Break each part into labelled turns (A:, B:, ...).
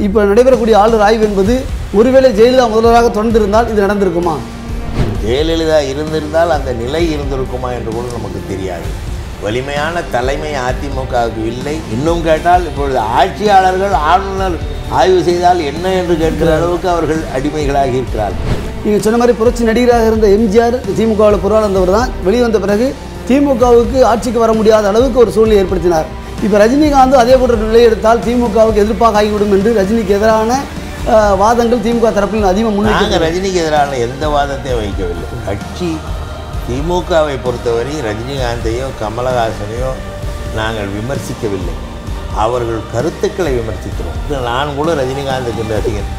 A: இப்போ நடைபெறக்கூடிய ஆளுநர் ஆய்வு என்பது ஒருவேளை ஜெயலலிதா முதல்வராக தொடர்ந்திருந்தால் இது நடந்திருக்குமா
B: ஜெயலலிதா இருந்திருந்தால் அந்த நிலை இருந்திருக்குமா என்று கூட நமக்கு தெரியாது வலிமையான தலைமை அதிமுகவுக்கு இல்லை இன்னும் கேட்டால் இப்பொழுது ஆட்சியாளர்கள் ஆளுநர் ஆய்வு செய்தால் என்ன என்று கேட்கிற அளவுக்கு அவர்கள் அடிமைகளாகி இருக்கிறார்கள்
A: நீங்கள் சொன்ன மாதிரி புரட்சி நடிகராக இருந்த எம்ஜிஆர் திமுகவில் பொருளாளந்தவர் தான் வெளிவந்த பிறகு திமுகவுக்கு ஆட்சிக்கு வர முடியாத அளவுக்கு ஒரு சூழ்நிலை ஏற்படுத்தினார் இப்போ ரஜினிகாந்தும் அதே போன்ற நிலை எடுத்தால் திமுகவுக்கு எதிர்ப்பாக ஆகிவிடும் என்று ரஜினிக்கு எதிரான அஹ், வாதங்கள் திமுக தரப்பில் அதிகமாக முன்வைக்க
B: நாங்கள் ரஜினிக்கு எதிரான எந்த வாதத்தையும் வைக்கவில்லை கட்சி திமுகவை பொறுத்தவரை ரஜினிகாந்தையோ கமலஹாசனையோ நாங்கள் விமர்சிக்கவில்லை அவர்கள் கருத்துக்களை விமர்சிக்கிறோம் நான் கூட ரஜினிகாந்துக்கு ரசிகன்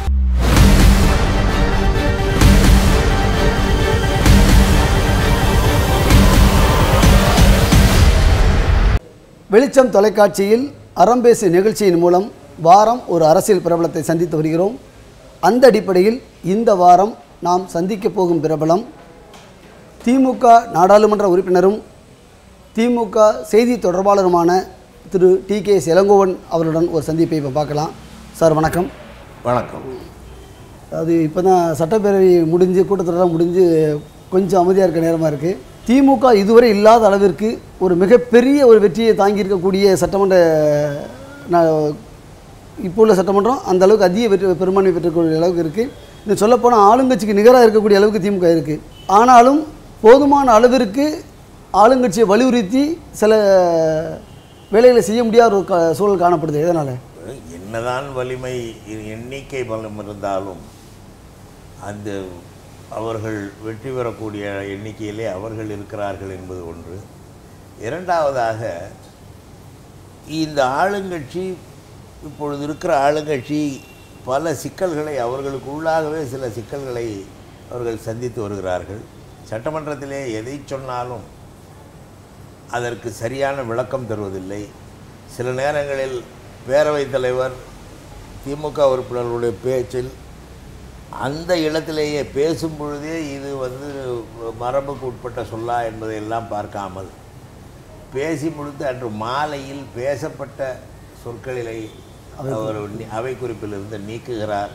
A: வெளிச்சம் தொலைக்காட்சியில் அறம்பேசு நிகழ்ச்சியின் மூலம் வாரம் ஒரு அரசியல் பிரபலத்தை சந்தித்து வருகிறோம் அந்த அடிப்படையில் இந்த வாரம் நாம் சந்திக்கப் போகும் பிரபலம் திமுக நாடாளுமன்ற உறுப்பினரும் திமுக செய்தி தொடர்பாளருமான திரு டி கே இளங்கோவன் அவருடன் ஒரு சந்திப்பை இப்போ பார்க்கலாம் சார் வணக்கம்
B: வணக்கம்
A: அது இப்போ தான் சட்டப்பேரவை முடிஞ்சு கூட்டத்தொடரெல்லாம் முடிஞ்சு கொஞ்சம் அமைதியாக இருக்க நேரமாக இருக்குது திமுக இதுவரை இல்லாத அளவிற்கு ஒரு மிகப்பெரிய ஒரு வெற்றியை தாங்கியிருக்கக்கூடிய சட்டமன்ற ந- இப்போ உள்ள சட்டமன்றம் அந்த அளவுக்கு அதிக வெற்றி பெரும்பான்மை பெற்றக்கூடிய அளவுக்கு இருக்குது இன்னும் சொல்லப்போனால் ஆளுங்கட்சிக்கு நிகராக இருக்கக்கூடிய அளவுக்கு திமுக இருக்குது ஆனாலும் போதுமான அளவிற்கு ஆளுங்கட்சியை வலியுறுத்தி சில வேலைகளை செய்ய முடியாத ஒரு க- சூழல் காணப்படுது எதனால்
B: என்னதான் வலிமை எ- எண்ணிக்கை பலம் இருந்தாலும் அந்த அவர்கள் வெற்றி பெறக்கூடிய எண்ணிக்கையிலே அவர்கள் இருக்கிறார்கள் என்பது ஒன்று இரண்டாவதாக இந்த ஆளுங்கட்சி இப்பொழுது இருக்கிற ஆளுங்கட்சி பல சிக்கல்களை அவர்களுக்கு உள்ளாகவே சில சிக்கல்களை அவர்கள் சந்தித்து வருகிறார்கள் சட்டமன்றத்திலே எதை சொன்னாலும் அதற்கு சரியான விளக்கம் தருவதில்லை சில நேரங்களில் பேரவைத் தலைவர் திமுக உறுப்பினர்களுடைய பேச்சில் அந்த இடத்திலேயே பேசும் பொழுதே இது வந்து மரபுக்கு உட்பட்ட சொல்லா என்பதை எல்லாம் பார்க்காமல் பேசி முடித்து அன்று மாலையில் பேசப்பட்ட சொற்களிலே அவர் நி- அவை குறிப்பிலிருந்து நீக்குகிறார்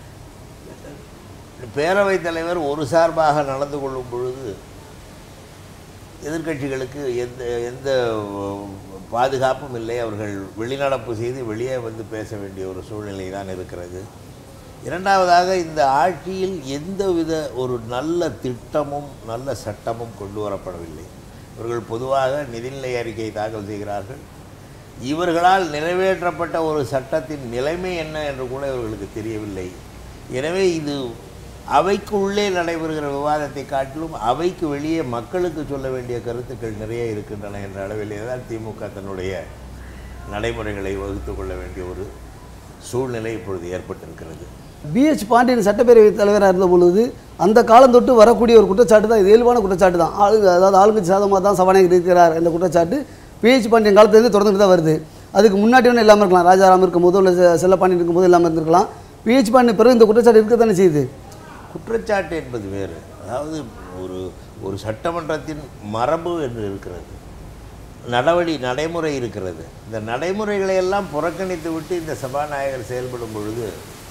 B: பேரவைத் தலைவர் ஒரு சார்பாக நடந்து கொள்ளும் பொழுது எதிர்க்கட்சிகளுக்கு எந்த எந்த பாதுகாப்பும் இல்லை அவர்கள் வெளிநடப்பு செய்து வெளியே வந்து பேச வேண்டிய ஒரு சூழ்நிலை தான் இருக்கிறது இரண்டாவதாக இந்த ஆட்சியில் எந்தவித ஒரு நல்ல திட்டமும் நல்ல சட்டமும் கொண்டு வரப்படவில்லை இவர்கள் பொதுவாக நிதிநிலை அறிக்கை தாக்கல் செய்கிறார்கள் இவர்களால் நிறைவேற்றப்பட்ட ஒரு சட்டத்தின் நிலைமை என்ன என்று கூட இவர்களுக்கு தெரியவில்லை எனவே இது அவைக்கு உள்ளே நடைபெறுகிற விவாதத்தை காட்டிலும் அவைக்கு வெளியே மக்களுக்கு சொல்ல வேண்டிய கருத்துக்கள் நிறைய இருக்கின்றன என்ற அளவிலே தான் திமுக தன்னுடைய நடைமுறைகளை வகுத்து கொள்ள வேண்டிய ஒரு சூழ்நிலை இப்பொழுது ஏற்பட்டிருக்கிறது
A: பிஹெச் பாண்டியன் சட்டப்பேரவை தலைவராக இருந்த பொழுது அந்த காலம் தொட்டு வரக்கூடிய ஒரு குற்றச்சாட்டு தான் இது இயல்பான குற்றச்சாட்டு தான் ஆளு அதாவது ஆளுங்கட்சி சாதமாக தான் சபாநாயகர் இருக்கிறார் இந்த குற்றச்சாட்டு பிஹெச் பாண்டியன் காலத்துலேருந்து தொடர்ந்துட்டு தான் வருது அதுக்கு முன்னாடி ஒன்றும் இல்லாமல் இருக்கலாம் ராஜாராம் இருக்கும் போதோ இல்லை செ- செல்லப்பாண்டியன் இருக்கும் போது இல்லாமல் இருந்திருக்கலாம் பிஹெச் பாண்டியன் பிறகு இந்த குற்றச்சாட்டு இருக்க தானே செய்யுது
B: குற்றச்சாட்டு என்பது வேறு அதாவது ஒரு ஒரு சட்டமன்றத்தின் மரபு என்று இருக்கிறது நடவடி நடைமுறை இருக்கிறது இந்த நடைமுறைகளை எல்லாம் புறக்கணித்து விட்டு இந்த சபாநாயகர் செயல்படும் பொழுது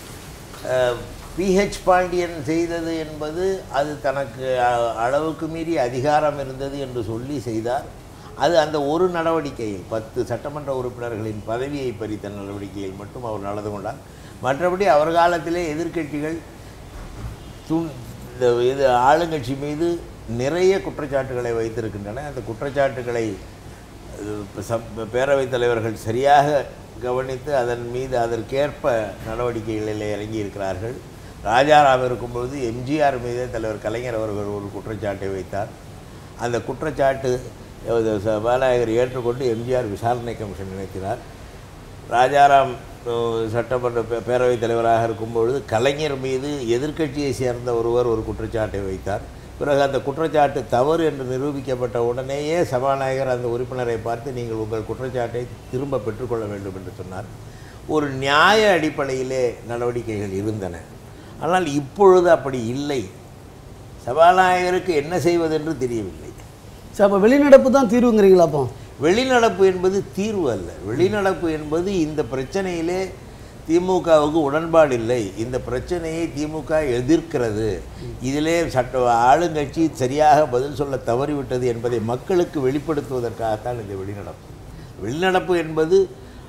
B: பிஹெச் பாண்டியன் செய்தது என்பது அது தனக்கு அ- அளவுக்கு மீறி அதிகாரம் இருந்தது என்று சொல்லி செய்தார் அது அந்த ஒரு நடவடிக்கையில் பத்து சட்டமன்ற உறுப்பினர்களின் பதவியை பறித்த நடவடிக்கையில் மட்டும் அவர் நடந்து கொண்டார் மற்றபடி அவர் காலத்திலே எதிர்க்கட்சிகள் துண் இந்த இது ஆளுங்கட்சி மீது நிறைய குற்றச்சாட்டுகளை வைத்திருக்கின்றன அந்த குற்றச்சாட்டுகளை அஹ், சப் பேரவைத் தலைவர்கள் சரியாக கவனித்து அதன் மீது அதற்கேற்ப நடவடிக்கைகளில் இறங்கி இருக்கிறார்கள் ராஜாராம் இருக்கும்பொழுது எம்ஜிஆர் மீதே தலைவர் கலைஞர் அவர்கள் ஒரு குற்றச்சாட்டை வைத்தார் அந்த குற்றச்சாட்டு அஹ், சபாநாயகர் ஏற்றுக்கொண்டு எம்ஜிஆர் விசாரணை கமிஷன் நினைத்தினார் ராஜாராம் அஹ், சட்டமன்ற பே- பேரவைத் தலைவராக இருக்கும்பொழுது கலைஞர் மீது எதிர்க்கட்சியை சேர்ந்த ஒருவர் ஒரு குற்றச்சாட்டை வைத்தார் பிறகு அந்த குற்றச்சாட்டு தவறு என்று நிரூபிக்கப்பட்ட உடனேயே சபாநாயகர் அந்த உறுப்பினரை பார்த்து நீங்கள் உங்கள் குற்றச்சாட்டை திரும்ப பெற்றுக்கொள்ள வேண்டும் என்று சொன்னார் ஒரு நியாய அடிப்படையிலே நடவடிக்கைகள் இருந்தன ஆனால் இப்பொழுது அப்படி இல்லை சபாநாயகருக்கு என்ன செய்வதென்று தெரியவில்லை
A: சரி அப்போ வெளிநடப்பு தான் தீர்வுங்கிறீங்களா அப்போ
B: வெளிநடப்பு என்பது தீர்வு அல்ல வெளிநடப்பு என்பது இந்த பிரச்சனையிலே திமுகவுக்கு உடன்பாடு இல்லை இந்த பிரச்சனையை திமுக எதிர்க்கிறது இதிலே சட்ட ஆளுங்கட்சி சரியாக பதில் சொல்ல தவறிவிட்டது என்பதை மக்களுக்கு வெளிப்படுத்துவதற்காகத்தான் இந்த வெளிநடப்பு வெளிநடப்பு என்பது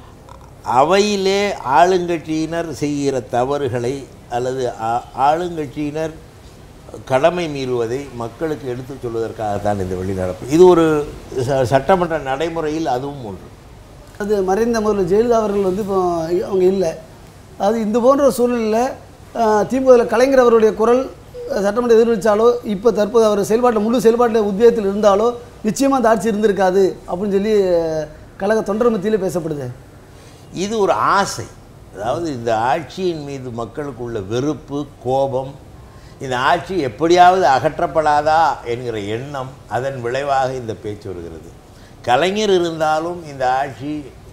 B: அவையிலே ஆளுங்கட்சியினர் செய்கிற தவறுகளை அல்லது ஆ- ஆளுங்கட்சியினர் கடமை மீறுவதை மக்களுக்கு எடுத்துச் சொல்வதற்காகத்தான் இந்த வெளிநடப்பு இது ஒரு ச- சட்டமன்ற நடைமுறையில் அதுவும் ஒன்று
A: அது மறைந்த முதல்வர் ஜெயலலிதா அவர்கள் வந்து இப்போ அவங்க இல்லை அது இந்த போன்ற சூழ்நிலையில் திமுக கலைஞர் அவருடைய குரல் அஹ், சட்டமன்ற எதிர்வச்சாலோ இப்போ தற்போது அவர் செயல்பாட்டில் முழு செயல்பாட்டில் உத்தியோகத்தில் இருந்தாலோ நிச்சயமாக அந்த ஆட்சி இருந்திருக்காது அப்படின்னு சொல்லி அஹ், கழக தொண்டர் மத்தியில் பேசப்படுது
B: இது ஒரு ஆசை அதாவது இந்த ஆட்சியின் மீது மக்களுக்குள்ள வெறுப்பு கோபம் இந்த ஆட்சி எப்படியாவது அகற்றப்படாதா என்கிற எண்ணம் அதன் விளைவாக இந்த பேச்சு வருகிறது கலைஞர் இருந்தாலும் இந்த ஆட்சி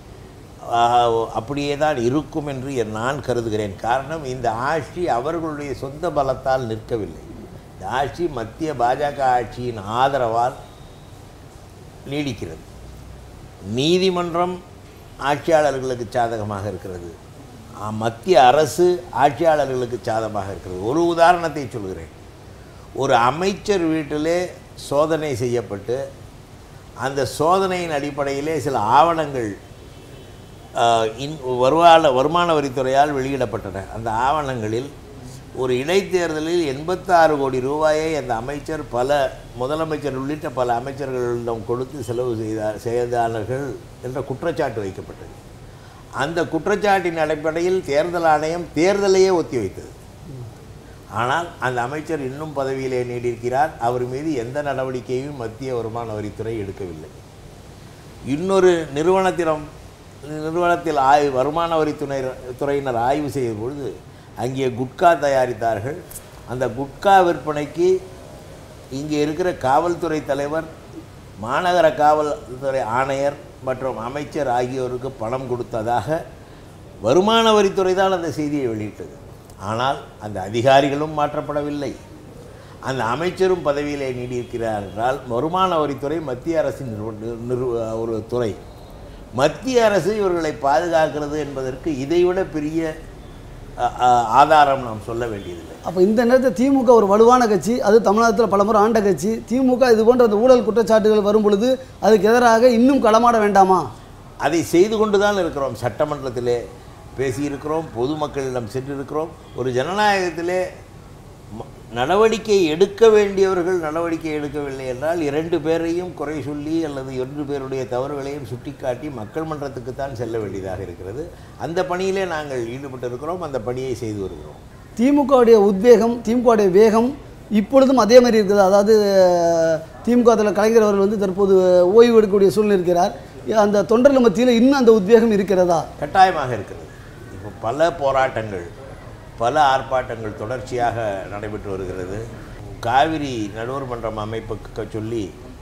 B: ஆஹ், அப்படியே தான் இருக்கும் என்று என் நான் கருதுகிறேன் காரணம் இந்த ஆட்சி அவர்களுடைய சொந்த பலத்தால் நிற்கவில்லை இந்த ஆட்சி மத்திய பாஜக ஆட்சியின் ஆதரவால் நீடிக்கிறது நீதிமன்றம் ஆட்சியாளர்களுக்கு சாதகமாக இருக்கிறது ஆ, மத்திய அரசு ஆட்சியாளர்களுக்கு சாதகமாக இருக்கிறது ஒரு உதாரணத்தை சொல்கிறேன் ஒரு அமைச்சர் வீட்டிலே சோதனை செய்யப்பட்டு அந்த சோதனையின் அடிப்படையிலே சில ஆவணங்கள் ஆ, இன் வருமான வருமான வரித்துறையால் வெளியிடப்பட்டன அந்த ஆவணங்களில் ஒரு இடைத்தேர்தலில் எண்பத்தாறு கோடி ரூபாயை அந்த அமைச்சர் பல முதலமைச்சர் உள்ளிட்ட பல அமைச்சர்களிடம் கொடுத்து செலவு செய்தார் செய்தார்கள் என்ற குற்றச்சாட்டு வைக்கப்பட்டது அந்த குற்றச்சாட்டின் அடிப்படையில் தேர்தல் ஆணையம் தேர்தலையே ஒத்திவைத்தது ஆனால் அந்த அமைச்சர் இன்னும் பதவியிலே நீடிக்கிறார் அவர் மீது எந்த நடவடிக்கையும் மத்திய வருமான வரித்துறை எடுக்கவில்லை இன்னொரு நிறுவனத்திடம் நிறுவனத்தில் ஆய்வு வருமான வரித்துறை துறையினர் ஆய்வு செய்த பொழுது அங்கே குட்கா தயாரித்தார்கள் அந்த குட்கா விற்பனைக்கு இங்கே இருக்கிற காவல்துறை தலைவர் மாநகர காவல்துறை ஆணையர் மற்றும் அமைச்சர் ஆகியோருக்கு பணம் கொடுத்ததாக வருமான வரித்துறை தான் அந்த செய்தியை வெளியிட்டது ஆனால் அந்த அதிகாரிகளும் மாற்றப்படவில்லை அந்த அமைச்சரும் பதவியிலே நீடிக்கிறார் என்றால் வருமான வரித்துறை மத்திய அரசின் நிறுவ- நிறுவ ஒரு துறை மத்திய அரசு இவர்களை பாதுகாக்கிறது என்பதற்கு இதைவிட பெரிய அ, அ, ஆதாரம் நாம் சொல்ல வேண்டியதில்லை
A: அப்போ இந்த நேரத்தில் திமுக ஒரு வலுவான கட்சி அது தமிழகத்தில் பலமுறை ஆண்ட கட்சி திமுக இது போன்ற அந்த ஊழல் குற்றச்சாட்டுகள் வரும் பொழுது அதுக்கு எதிராக இன்னும் களமாட வேண்டாமா
B: அதை செய்து கொண்டு தான் இருக்கிறோம் சட்டமன்றத்திலே பேசியிருக்கிறோம் பொதுமக்களிடம் சென்றிருக்கிறோம் ஒரு ஜனநாயகத்திலே ம- நடவடிக்கை எடுக்க வேண்டியவர்கள் நடவடிக்கை எடுக்கவில்லை என்றால் இரண்டு பேரையும் குறை சொல்லி அல்லது இரண்டு பேருடைய தவறுகளையும் சுட்டிக்காட்டி மக்கள் மன்றத்துக்கு தான் செல்ல வேண்டியதாக இருக்கிறது அந்த பணியிலே நாங்கள் ஈடுபட்டிருக்கிறோம் அந்த பணியை செய்து வருகிறோம்
A: திமுகவுடைய உத்வேகம் திமுகவுடைய வேகம் இப்பொழுதும் அதே மாதிரி இருக்குது அதாவது திமுக அதில் கலைஞர் அவர்கள் வந்து தற்போது ஓய்வு எடுக்கக்கூடிய சூழ்நிலை இருக்கிறார் அந்த தொண்டர்கள் மத்தியில் இன்னும் அந்த உத்வேகம் இருக்கிறதா
B: கட்டாயமாக இருக்கிறது இப்போ பல போராட்டங்கள் பல ஆர்ப்பாட்டங்கள் தொடர்ச்சியாக நடைபெற்று வருகிறது காவிரி நடுவர் மன்றம் அமைப்புக்கு சொல்லி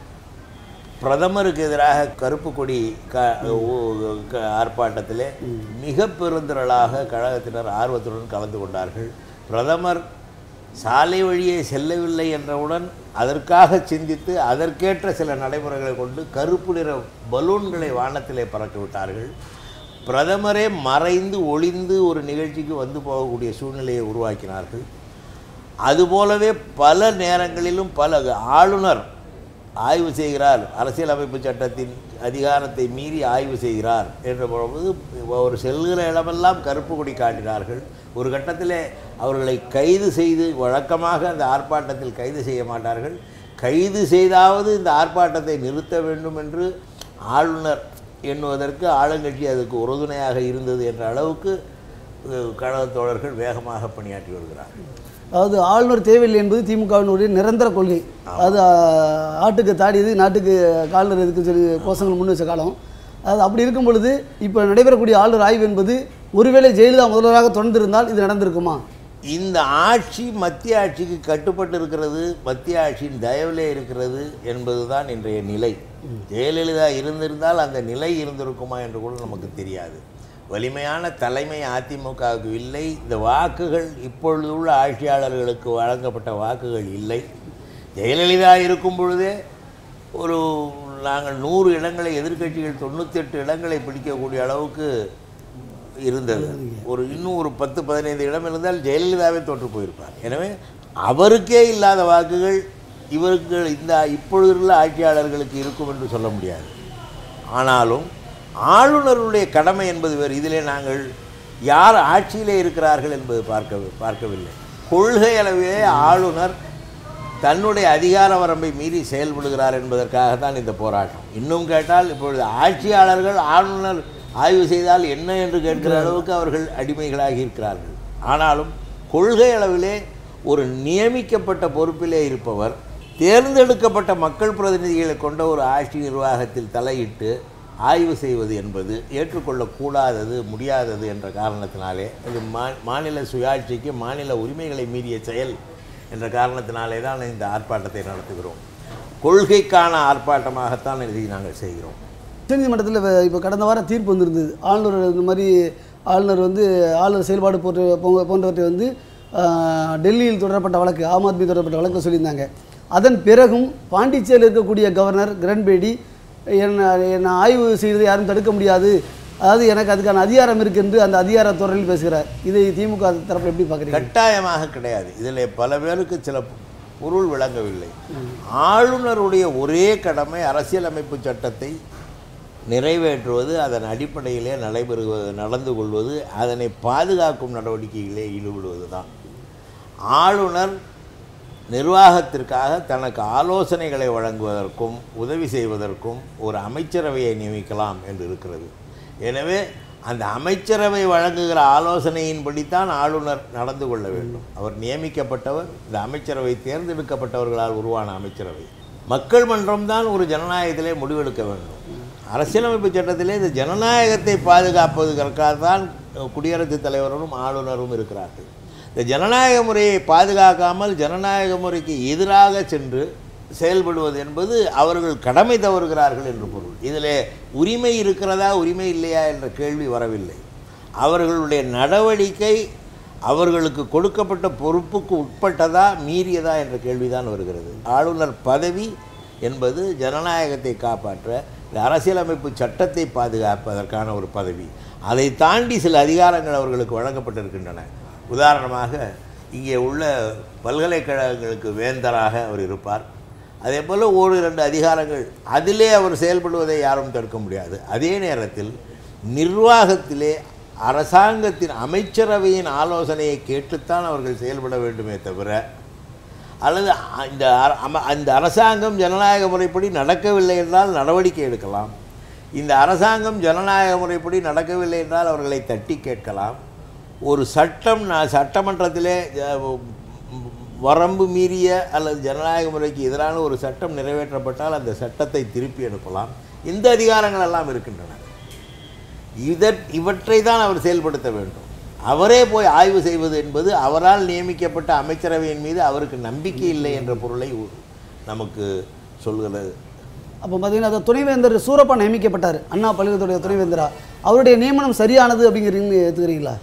B: பிரதமருக்கு எதிராக கருப்பு கொடி க ஊ- க- ஆர்ப்பாட்டத்திலே மிக பெருந்திரளாக கழகத்தினர் ஆர்வத்துடன் கலந்து கொண்டார்கள் பிரதமர் சாலை வழியே செல்லவில்லை என்றவுடன் அதற்காக சிந்தித்து அதற்கேற்ற சில நடைமுறைகளை கொண்டு கருப்பு நிற பலூன்களை வானத்திலே பறக்க விட்டார்கள் பிரதமரே மறைந்து ஒளிந்து ஒரு நிகழ்ச்சிக்கு வந்து போகக்கூடிய சூழ்நிலையை உருவாக்கினார்கள் அதுபோலவே பல நேரங்களிலும் பல ஆளுநர் ஆய்வு செய்கிறார் அரசியலமைப்பு சட்டத்தின் அதிகாரத்தை மீறி ஆய்வு செய்கிறார் என்ற பொழுது ஒரு செல்கிற இடமெல்லாம் கருப்பு கொடி காட்டினார்கள் ஒரு கட்டத்திலே அவர்களை கைது செய்து வழக்கமாக அந்த ஆர்ப்பாட்டத்தில் கைது செய்ய மாட்டார்கள் கைது செய்தாவது இந்த ஆர்ப்பாட்டத்தை நிறுத்த வேண்டும் என்று ஆளுநர் எண்ணுவதற்கு ஆளுங்கட்சி அதுக்கு உறுதுணையாக இருந்தது என்ற அளவுக்கு அஹ், கழகத் தோழர்கள் வேகமாக பணியாற்றி வருகிறார்கள்
A: அதாவது ஆளுநர் தேவையில்லை என்பது திமுகவினுடைய நிரந்தர கொள்கை அது ஆ, ஆட்டுக்கு தாடியது நாட்டுக்கு கால்நர் எதுக்கு சொல்லி கோஷங்கள் முன் வச்ச காலம் அது அப்படி இருக்கும் பொழுது இப்போ நடைபெறக்கூடிய ஆளுநர் ஆய்வு என்பது ஒருவேளை ஜெயலலிதா முதல்வராக தொடர்ந்திருந்தால் இது நடந்திருக்குமா
B: இந்த ஆட்சி மத்திய ஆட்சிக்கு கட்டுப்பட்டு இருக்கிறது மத்திய ஆட்சியின் தயவிலே இருக்கிறது என்பதுதான் இன்றைய நிலை ஜெயலலிதா இருந்திருந்தால் அந்த நிலை இருந்திருக்குமா என்று கூட நமக்கு தெரியாது வலிமையான தலைமை அதிமுகவுக்கு இல்லை இந்த வாக்குகள் இப்பொழுது உள்ள ஆட்சியாளர்களுக்கு வழங்கப்பட்ட வாக்குகள் இல்லை ஜெயலலிதா இருக்கும் பொழுதே ஒரு நாங்கள் நூறு இடங்களை எதிர்க்கட்சிகள் தொண்ணூத்தெட்டு இடங்களை பிடிக்கக்கூடிய அளவுக்கு இருந்தது ஒரு இன்னும் ஒரு பத்து பதினைந்து இடம் இருந்தால் ஜெயலலிதாவே தோற்று போயிருப்பார் எனவே அவருக்கே இல்லாத வாக்குகள் இவருக்கு இந்த இப்பொழுதுள்ள ஆட்சியாளர்களுக்கு இருக்கும் என்று சொல்ல முடியாது ஆனாலும் ஆளுநருடைய கடமை என்பது வேறு இதிலே நாங்கள் யார் ஆட்சியிலே இருக்கிறார்கள் என்பது பார்க்க பார்க்கவில்லை கொள்கை அளவிலே ஆளுநர் தன்னுடைய அதிகார வரம்பை மீறி செயல்படுகிறார் என்பதற்காகத்தான் இந்த போராட்டம் இன்னும் கேட்டால் இப்பொழுது ஆட்சியாளர்கள் ஆளுநர் ஆய்வு செய்தால் என்ன என்று கேட்கிற அளவுக்கு அவர்கள் அடிமைகளாகி இருக்கிறார்கள் ஆனாலும் கொள்கை அளவிலே ஒரு நியமிக்கப்பட்ட பொறுப்பிலே இருப்பவர் தேர்ந்தெடுக்கப்பட்ட மக்கள் பிரதிநிதிகளை கொண்ட ஒரு ஆட்சி நிர்வாகத்தில் தலையிட்டு ஆய்வு செய்வது என்பது ஏற்றுக்கொள்ளக்கூடாதது முடியாதது என்ற காரணத்தினாலே இது மா மாநில சுயாட்சிக்கு மாநில உரிமைகளை மீறிய செயல் என்ற காரணத்தினாலே தான் இந்த ஆர்ப்பாட்டத்தை நடத்துகிறோம் கொள்கைக்கான ஆர்ப்பாட்டமாகத்தான் இதை நாங்கள் செய்கிறோம்
A: உச்சநீதிமன்றத்தில் இப்போ கடந்த வாரம் தீர்ப்பு வந்திருந்தது ஆளுநர் இந்த மாதிரி ஆளுநர் வந்து ஆளுநர் செயல்பாடு போன்ற போன்ற- போன்றவற்றை வந்து ஆஹ், டெல்லியில் தொடரப்பட்ட வழக்கு ஆம் ஆத்மி தொடரப்பட்ட வழக்கு சொல்லியிருந்தாங்க அதன் பிறகும் பாண்டிச்சேரியில் இருக்கக்கூடிய கவர்னர் கிரண்பேடி என்ன என்னை ஆய்வு செய்வதை யாரும் தடுக்க முடியாது அதாவது எனக்கு அதுக்கான அதிகாரம் இருக்கு என்று அந்த அதிகார துறையில் பேசுகிறார் இதை திமுக தரப்பில் எப்படி பார்க்குறீங்க
B: கட்டாயமாக கிடையாது இதில் பல பேருக்கு சில பொருள் விளங்கவில்லை ஆளுநருடைய ஒரே கடமை அரசியலமைப்பு சட்டத்தை நிறைவேற்றுவது அதன் அடிப்படையிலே நடைபெறுவது நடந்து கொள்வது அதனை பாதுகாக்கும் நடவடிக்கையிலே ஈடுபடுவது தான் ஆளுநர் நிர்வாகத்திற்காக தனக்கு ஆலோசனைகளை வழங்குவதற்கும் உதவி செய்வதற்கும் ஒரு அமைச்சரவையை நியமிக்கலாம் என்று இருக்கிறது எனவே அந்த அமைச்சரவை வழங்குகிற ஆலோசனையின்படித்தான் ஆளுநர் நடந்து கொள்ள வேண்டும் அவர் நியமிக்கப்பட்டவர் இந்த அமைச்சரவை தேர்ந்தெடுக்கப்பட்டவர்களால் உருவான அமைச்சரவை மக்கள் மன்றம் தான் ஒரு ஜனநாயகத்திலே முடிவெடுக்க வேண்டும் அரசியலமைப்பு சட்டத்திலே இந்த ஜனநாயகத்தை பாதுகாப்பதற்காக தான் குடியரசுத் தலைவரும் ஆளுநரும் இருக்கிறார்கள் இந்த ஜனநாயக முறையை பாதுகாக்காமல் ஜனநாயக முறைக்கு எதிராக சென்று செயல்படுவது என்பது அவர்கள் கடமை தவறுகிறார்கள் என்று பொருள் இதில் உரிமை இருக்கிறதா உரிமை இல்லையா என்ற கேள்வி வரவில்லை அவர்களுடைய நடவடிக்கை அவர்களுக்கு கொடுக்கப்பட்ட பொறுப்புக்கு உட்பட்டதா மீறியதா என்ற கேள்விதான் வருகிறது ஆளுநர் பதவி என்பது ஜனநாயகத்தை காப்பாற்ற இந்த அரசியலமைப்பு சட்டத்தை பாதுகாப்பதற்கான ஒரு பதவி அதை தாண்டி சில அதிகாரங்கள் அவர்களுக்கு வழங்கப்பட்டிருக்கின்றன உதாரணமாக இங்கே உள்ள பல்கலைக்கழகங்களுக்கு வேந்தராக அவர் இருப்பார் அதே போல் ஒரு இரண்டு அதிகாரங்கள் அதிலே அவர் செயல்படுவதை யாரும் தடுக்க முடியாது அதே நேரத்தில் நிர்வாகத்திலே அரசாங்கத்தின் அமைச்சரவையின் ஆலோசனையை கேட்டுத்தான் அவர்கள் செயல்பட வேண்டுமே தவிர அல்லது அ- இந்த அர- அம- அந்த அரசாங்கம் ஜனநாயக முறைப்படி நடக்கவில்லை என்றால் நடவடிக்கை எடுக்கலாம் இந்த அரசாங்கம் ஜனநாயக முறைப்படி நடக்கவில்லை என்றால் அவர்களை தட்டி கேட்கலாம் ஒரு சட்டம் ந- சட்டமன்றத்திலே அ, ம், வரம்பு மீறிய அல்லது ஜனநாயக முறைக்கு எதிரான ஒரு சட்டம் நிறைவேற்றப்பட்டால் அந்த சட்டத்தை திருப்பி அனுப்பலாம் இந்த அதிகாரங்கள் எல்லாம் இருக்கின்றன இதற் இவற்றை தான் அவர் செயல்படுத்த வேண்டும் அவரே போய் ஆய்வு செய்வது என்பது அவரால் நியமிக்கப்பட்ட அமைச்சரவையின் மீது அவருக்கு நம்பிக்கை இல்லை என்ற பொருளை உ- நமக்கு சொல்கிறது
A: அப்போ பார்த்தீங்கன்னா அந்த துணைவேந்தர் சூரப்பா நியமிக்கப்பட்டார் அண்ணா பல்கலைக்கழகத்துடைய துணைவேந்தரா அவருடைய நியமனம் சரியானது அப்படிங்கிறீங்க ஏற்றுக்கிறீங்களா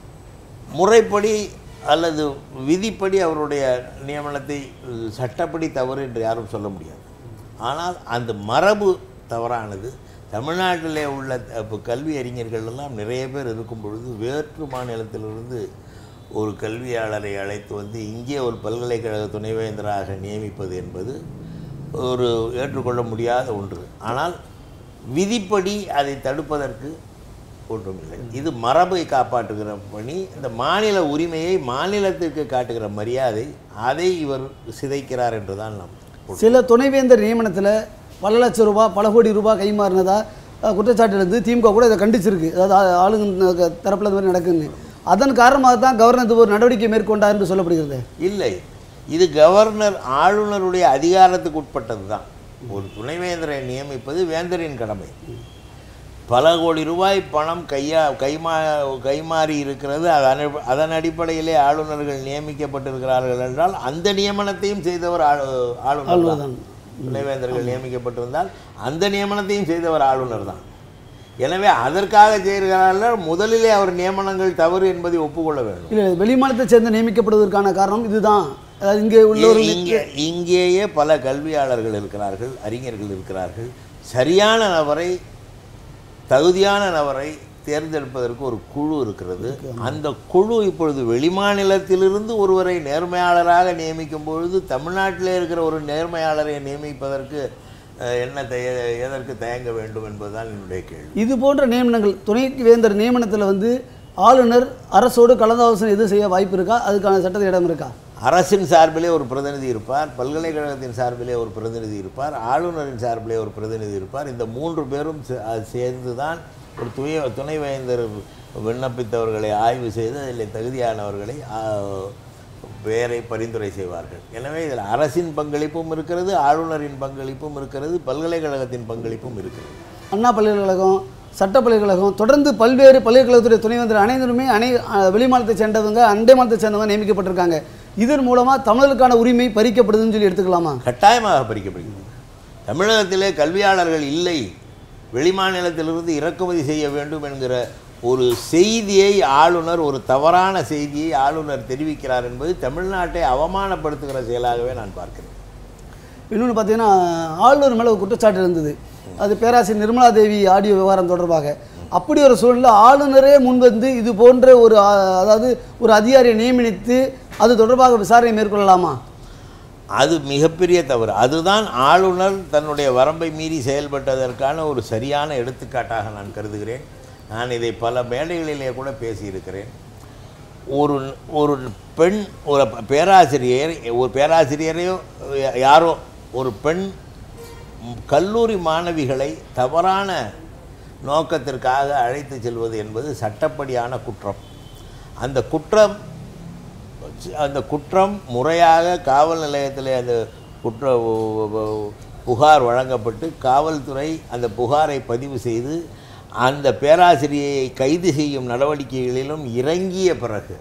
B: முறைப்படி அல்லது விதிப்படி அவருடைய நியமனத்தை அஹ், சட்டப்படி தவறு என்று யாரும் சொல்ல முடியாது ஆனால் அந்த மரபு தவறானது தமிழ்நாட்டிலே உள்ள இப்போ கல்வி அறிஞர்கள் எல்லாம் நிறைய பேர் இருக்கும் பொழுது வேற்று மாநிலத்திலிருந்து ஒரு கல்வியாளரை அழைத்து வந்து இங்கே ஒரு பல்கலைக்கழக துணைவேந்தராக நியமிப்பது என்பது ஒரு ஏற்றுக்கொள்ள முடியாத ஒன்று ஆனால் விதிப்படி அதை தடுப்பதற்கு ஒன்றுமில்லை இது மரபை காப்பாற்றுகிற பணி இந்த மாநில உரிமையை மாநிலத்திற்கு காட்டுகிற மரியாதை அதை இவர் சிதைக்கிறார் என்று தான் நாம் பொருள்.
A: சில துணைவேந்தர் நியமனத்தில் பல லட்சம் ரூபாய் பல கோடி ரூபாய் கைமாறினதா அஹ், குற்றச்சாட்டு இருந்து திமுக கூட இதை கண்டிச்சிருக்கு அதாவது ஆ- ஆளுங்க தரப்பில் இந்த மாதிரி நடக்குன்னு அதன் காரணமாக தான் கவர்னர் இது ஒரு நடவடிக்கை மேற்கொண்டார் என்று சொல்லப்படுகிறது
B: இல்லை இது கவர்னர் ஆளுநருடைய அதிகாரத்துக்கு உட்பட்டது தான் ஒரு துணைவேந்தரை நியமிப்பது வேந்தரின் கடமை பல கோடி ரூபாய் பணம் கையா கைமா கைமாறி இருக்கிறது அதன் அடி- அதன் அடிப்படையிலே ஆளுநர்கள் நியமிக்கப்பட்டிருக்கிறார்கள் என்றால் அந்த நியமனத்தையும் செய்தவர் ஆளு ஆளுநர் தான்
A: தான்.
B: துணைவேந்தர்கள் நியமிக்கப்பட்டிருந்தால் அந்த நியமனத்தையும் செய்தவர் ஆளுநர் தான் எனவே அதற்காக செய்கிறார்கள் முதலிலே அவர் நியமனங்கள் தவறு என்பதை ஒப்புக்கொள்ள வேண்டும்
A: இல்லை வெளி மாநிலத்தை சேர்ந்து நியமிக்கப்படுவதற்கான காரணம் இதுதான் அதாவது இங்கே உள்ளவர்கள்
B: இங்கே இங்கேயே பல கல்வியாளர்கள் இருக்கிறார்கள் அறிஞர்கள் இருக்கிறார்கள் சரியான நபரை தகுதியான நபரை தேர்ந்தெடுப்பதற்கு ஒரு குழு இருக்கிறது அந்த குழு இப்பொழுது வெளிமாநிலத்திலிருந்து ஒருவரை நேர்மையாளராக நியமிக்கும் பொழுது தமிழ்நாட்டிலே இருக்கிற ஒரு நேர்மையாளரை நியமிப்பதற்கு அஹ், என்ன தய எதற்கு தயங்க வேண்டும் என்பதுதான் என்னுடைய கேள்வி
A: இது போன்ற நியமனங்கள் துணை வேந்தர் நியமனத்தில் வந்து ஆளுநர் அரசோடு கலந்தாலோசனை எதுவும் செய்ய வாய்ப்பு இருக்கா அதுக்கான சட்டத்தில் இடம் இருக்கா
B: அரசின் சார்பிலே ஒரு பிரதிநிதி இருப்பார் பல்கலைக்கழகத்தின் சார்பிலே ஒரு பிரதிநிதி இருப்பார் ஆளுநரின் சார்பிலே ஒரு பிரதிநிதி இருப்பார் இந்த மூன்று பேரும் சே- அது சேர்ந்து தான் ஒரு துய துணைவேந்தர் விண்ணப்பித்தவர்களை ஆய்வு செய்து அதில் தகுதியானவர்களை ஆ, பெயரை பரிந்துரை செய்வார்கள் எனவே இதில் அரசின் பங்களிப்பும் இருக்கிறது ஆளுநரின் பங்களிப்பும் இருக்கிறது பல்கலைக்கழகத்தின் பங்களிப்பும் இருக்கிறது
A: அண்ணா பல்கலைக்கழகம் சட்ட பல்கலைக்கழகம் தொடர்ந்து பல்வேறு பல்கலைக்கழகத்துடைய துணைவேந்தர் அனைவருமே அனை அஹ், வெளி மாநிலத்தை சேர்ந்தவங்க அண்டை மாநிலத்தை சேர்ந்தவங்க நியமிக்கப்பட்டிருக்காங்க இதன் மூலமாக தமிழர்களுக்கான உரிமை பறிக்கப்படுதுன்னு சொல்லி எடுத்துக்கலாமா
B: கட்டாயமாக பறிக்கப்படுகிறது தமிழகத்திலே கல்வியாளர்கள் இல்லை வெளிமாநிலத்திலிருந்து இறக்குமதி செய்ய வேண்டும் என்கிற ஒரு செய்தியை ஆளுநர் ஒரு தவறான செய்தியை ஆளுநர் தெரிவிக்கிறார் என்பது தமிழ்நாட்டை அவமானப்படுத்துகிற செயலாகவே நான் பார்க்கிறேன்
A: இன்னொன்று பார்த்தீங்கன்னா ஆளுநர் மேலே ஒரு குற்றச்சாட்டு இருந்தது அது பேராசிரியர் நிர்மலா தேவி ஆடியோ விவகாரம் தொடர்பாக அப்படி ஒரு சூழலில் ஆளுநரே முன்வந்து இது போன்ற ஒரு ஆ, அதாவது ஒரு அதிகாரியை நியமித்து அது தொடர்பாக விசாரணை மேற்கொள்ளலாமா
B: அது மிகப்பெரிய தவறு அதுதான் ஆளுநர் தன்னுடைய வரம்பை மீறி செயல்பட்டதற்கான ஒரு சரியான எடுத்துக்காட்டாக நான் கருதுகிறேன் நான் இதை பல மேடைகளிலே கூட பேசியிருக்கிறேன் ஒரு ஒரு பெண் ஒரு பேராசிரியர் ஒரு பேராசிரியரையோ யாரோ ஒரு பெண் கல்லூரி மாணவிகளை தவறான நோக்கத்திற்காக அழைத்து செல்வது என்பது சட்டப்படியான குற்றம் அந்த குற்றம் அந்த குற்றம் முறையாக காவல் நிலையத்தில் அந்த குற்ற புகார் வழங்கப்பட்டு காவல்துறை அந்த புகாரை பதிவு செய்து அந்த பேராசிரியரை கைது செய்யும் நடவடிக்கைகளிலும் இறங்கிய பிறகு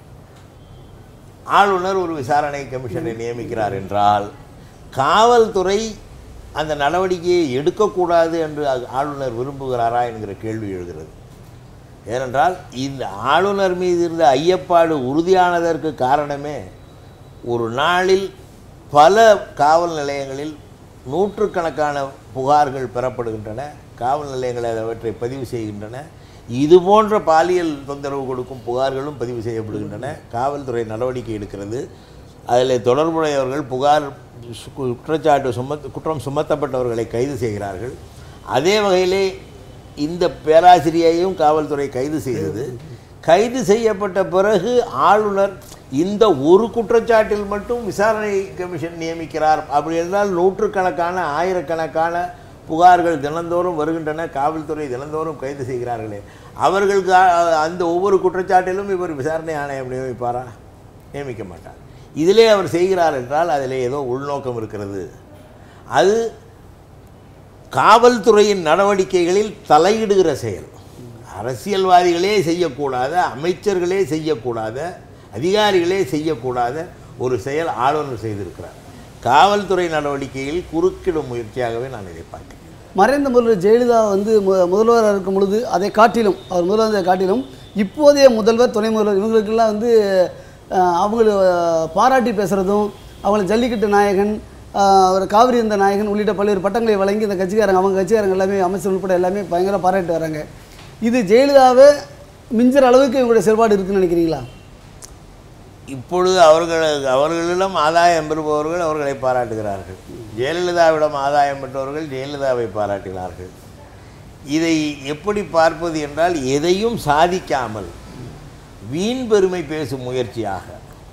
B: ஆளுநர் ஒரு விசாரணை கமிஷனை நியமிக்கிறார் என்றால் காவல்துறை அந்த நடவடிக்கையை எடுக்கக்கூடாது என்று ஆ- ஆளுநர் விரும்புகிறாரா என்கிற கேள்வி எழுகிறது ஏனென்றால் இந்த ஆளுநர் மீது இருந்த ஐயப்பாடு உறுதியானதற்கு காரணமே ஒரு நாளில் பல காவல் நிலையங்களில் நூற்றுக்கணக்கான புகார்கள் பெறப்படுகின்றன காவல் நிலையங்கள் அவற்றை பதிவு செய்கின்றன இது போன்ற பாலியல் தொந்தரவு கொடுக்கும் புகார்களும் பதிவு செய்யப்படுகின்றன காவல்துறை நடவடிக்கை எடுக்கிறது அதில் தொடர்புடையவர்கள் புகார் சு- குற்றச்சாட்டு சுமத் குற்றம் சுமத்தப்பட்டவர்களை கைது செய்கிறார்கள் அதே வகையிலே இந்த பேராசிரியையும் காவல்துறை கைது செய்தது கைது செய்யப்பட்ட பிறகு ஆளுநர் இந்த ஒரு குற்றச்சாட்டில் மட்டும் விசாரணை கமிஷன் நியமிக்கிறார் அப்படி என்றால் நூற்றுக்கணக்கான ஆயிரக்கணக்கான புகார்கள் தினந்தோறும் வருகின்றன காவல்துறை தினந்தோறும் கைது செய்கிறார்களே அவர்களுக்கு அ- அந்த ஒவ்வொரு குற்றச்சாட்டிலும் இவர் விசாரணை ஆணையம் நியமிப்பாரா நியமிக்க மாட்டார் இதிலே அவர் செய்கிறார் என்றால் அதிலே ஏதோ உள்நோக்கம் இருக்கிறது அது காவல்துறையின் நடவடிக்கைகளில் தலையிடுகிற செயல் அரசியல்வாதிகளே செய்யக்கூடாத அமைச்சர்களே செய்யக்கூடாத அதிகாரிகளே செய்யக்கூடாத ஒரு செயல் ஆளுநர் செய்திருக்கிறார் காவல்துறை நடவடிக்கையில் குறுக்கிடும் முயற்சியாகவே நான் இதை பார்க்கிறேன்
A: மறைந்த முதல்வர் ஜெயலலிதா வந்து மு- முதல்வராக இருக்கும் பொழுது அதை காட்டிலும் அவர் முதல்வரை காட்டிலும் இப்போதைய முதல்வர் துணை முதல்வர் இவங்களுக்கெல்லாம் வந்து அஹ், அவங்கள அஹ், பாராட்டி பேசுகிறதும் அவங்களை ஜல்லிக்கட்டு நாயகன் அஹ், ஒரு காவிரி இந்த நாயகன் உள்ளிட்ட பல்வேறு பட்டங்களை வழங்கி இந்த கட்சிக்காரங்க அவங்க கட்சிக்காரங்க எல்லாமே அமைச்சர் உட்பட எல்லாமே பயங்கர பாராட்டி வராங்க இது ஜெயலலிதாவை மிஞ்சுற அளவுக்கு இவங்களுடைய செயல்பாடு இருக்குன்னு நினைக்கிறீங்களா
B: இப்பொழுது அவர்கள் அவர்களிடம் ஆதாயம் பெறுபவர்கள் அவர்களை பாராட்டுகிறார்கள் ஜெயலலிதாவிடம் ஆதாயம் பெற்றவர்கள் ஜெயலலிதாவை பாராட்டினார்கள் இதை எப்படி பார்ப்பது என்றால் எதையும் சாதிக்காமல் வீண் பெருமை பேசும் முயற்சியாக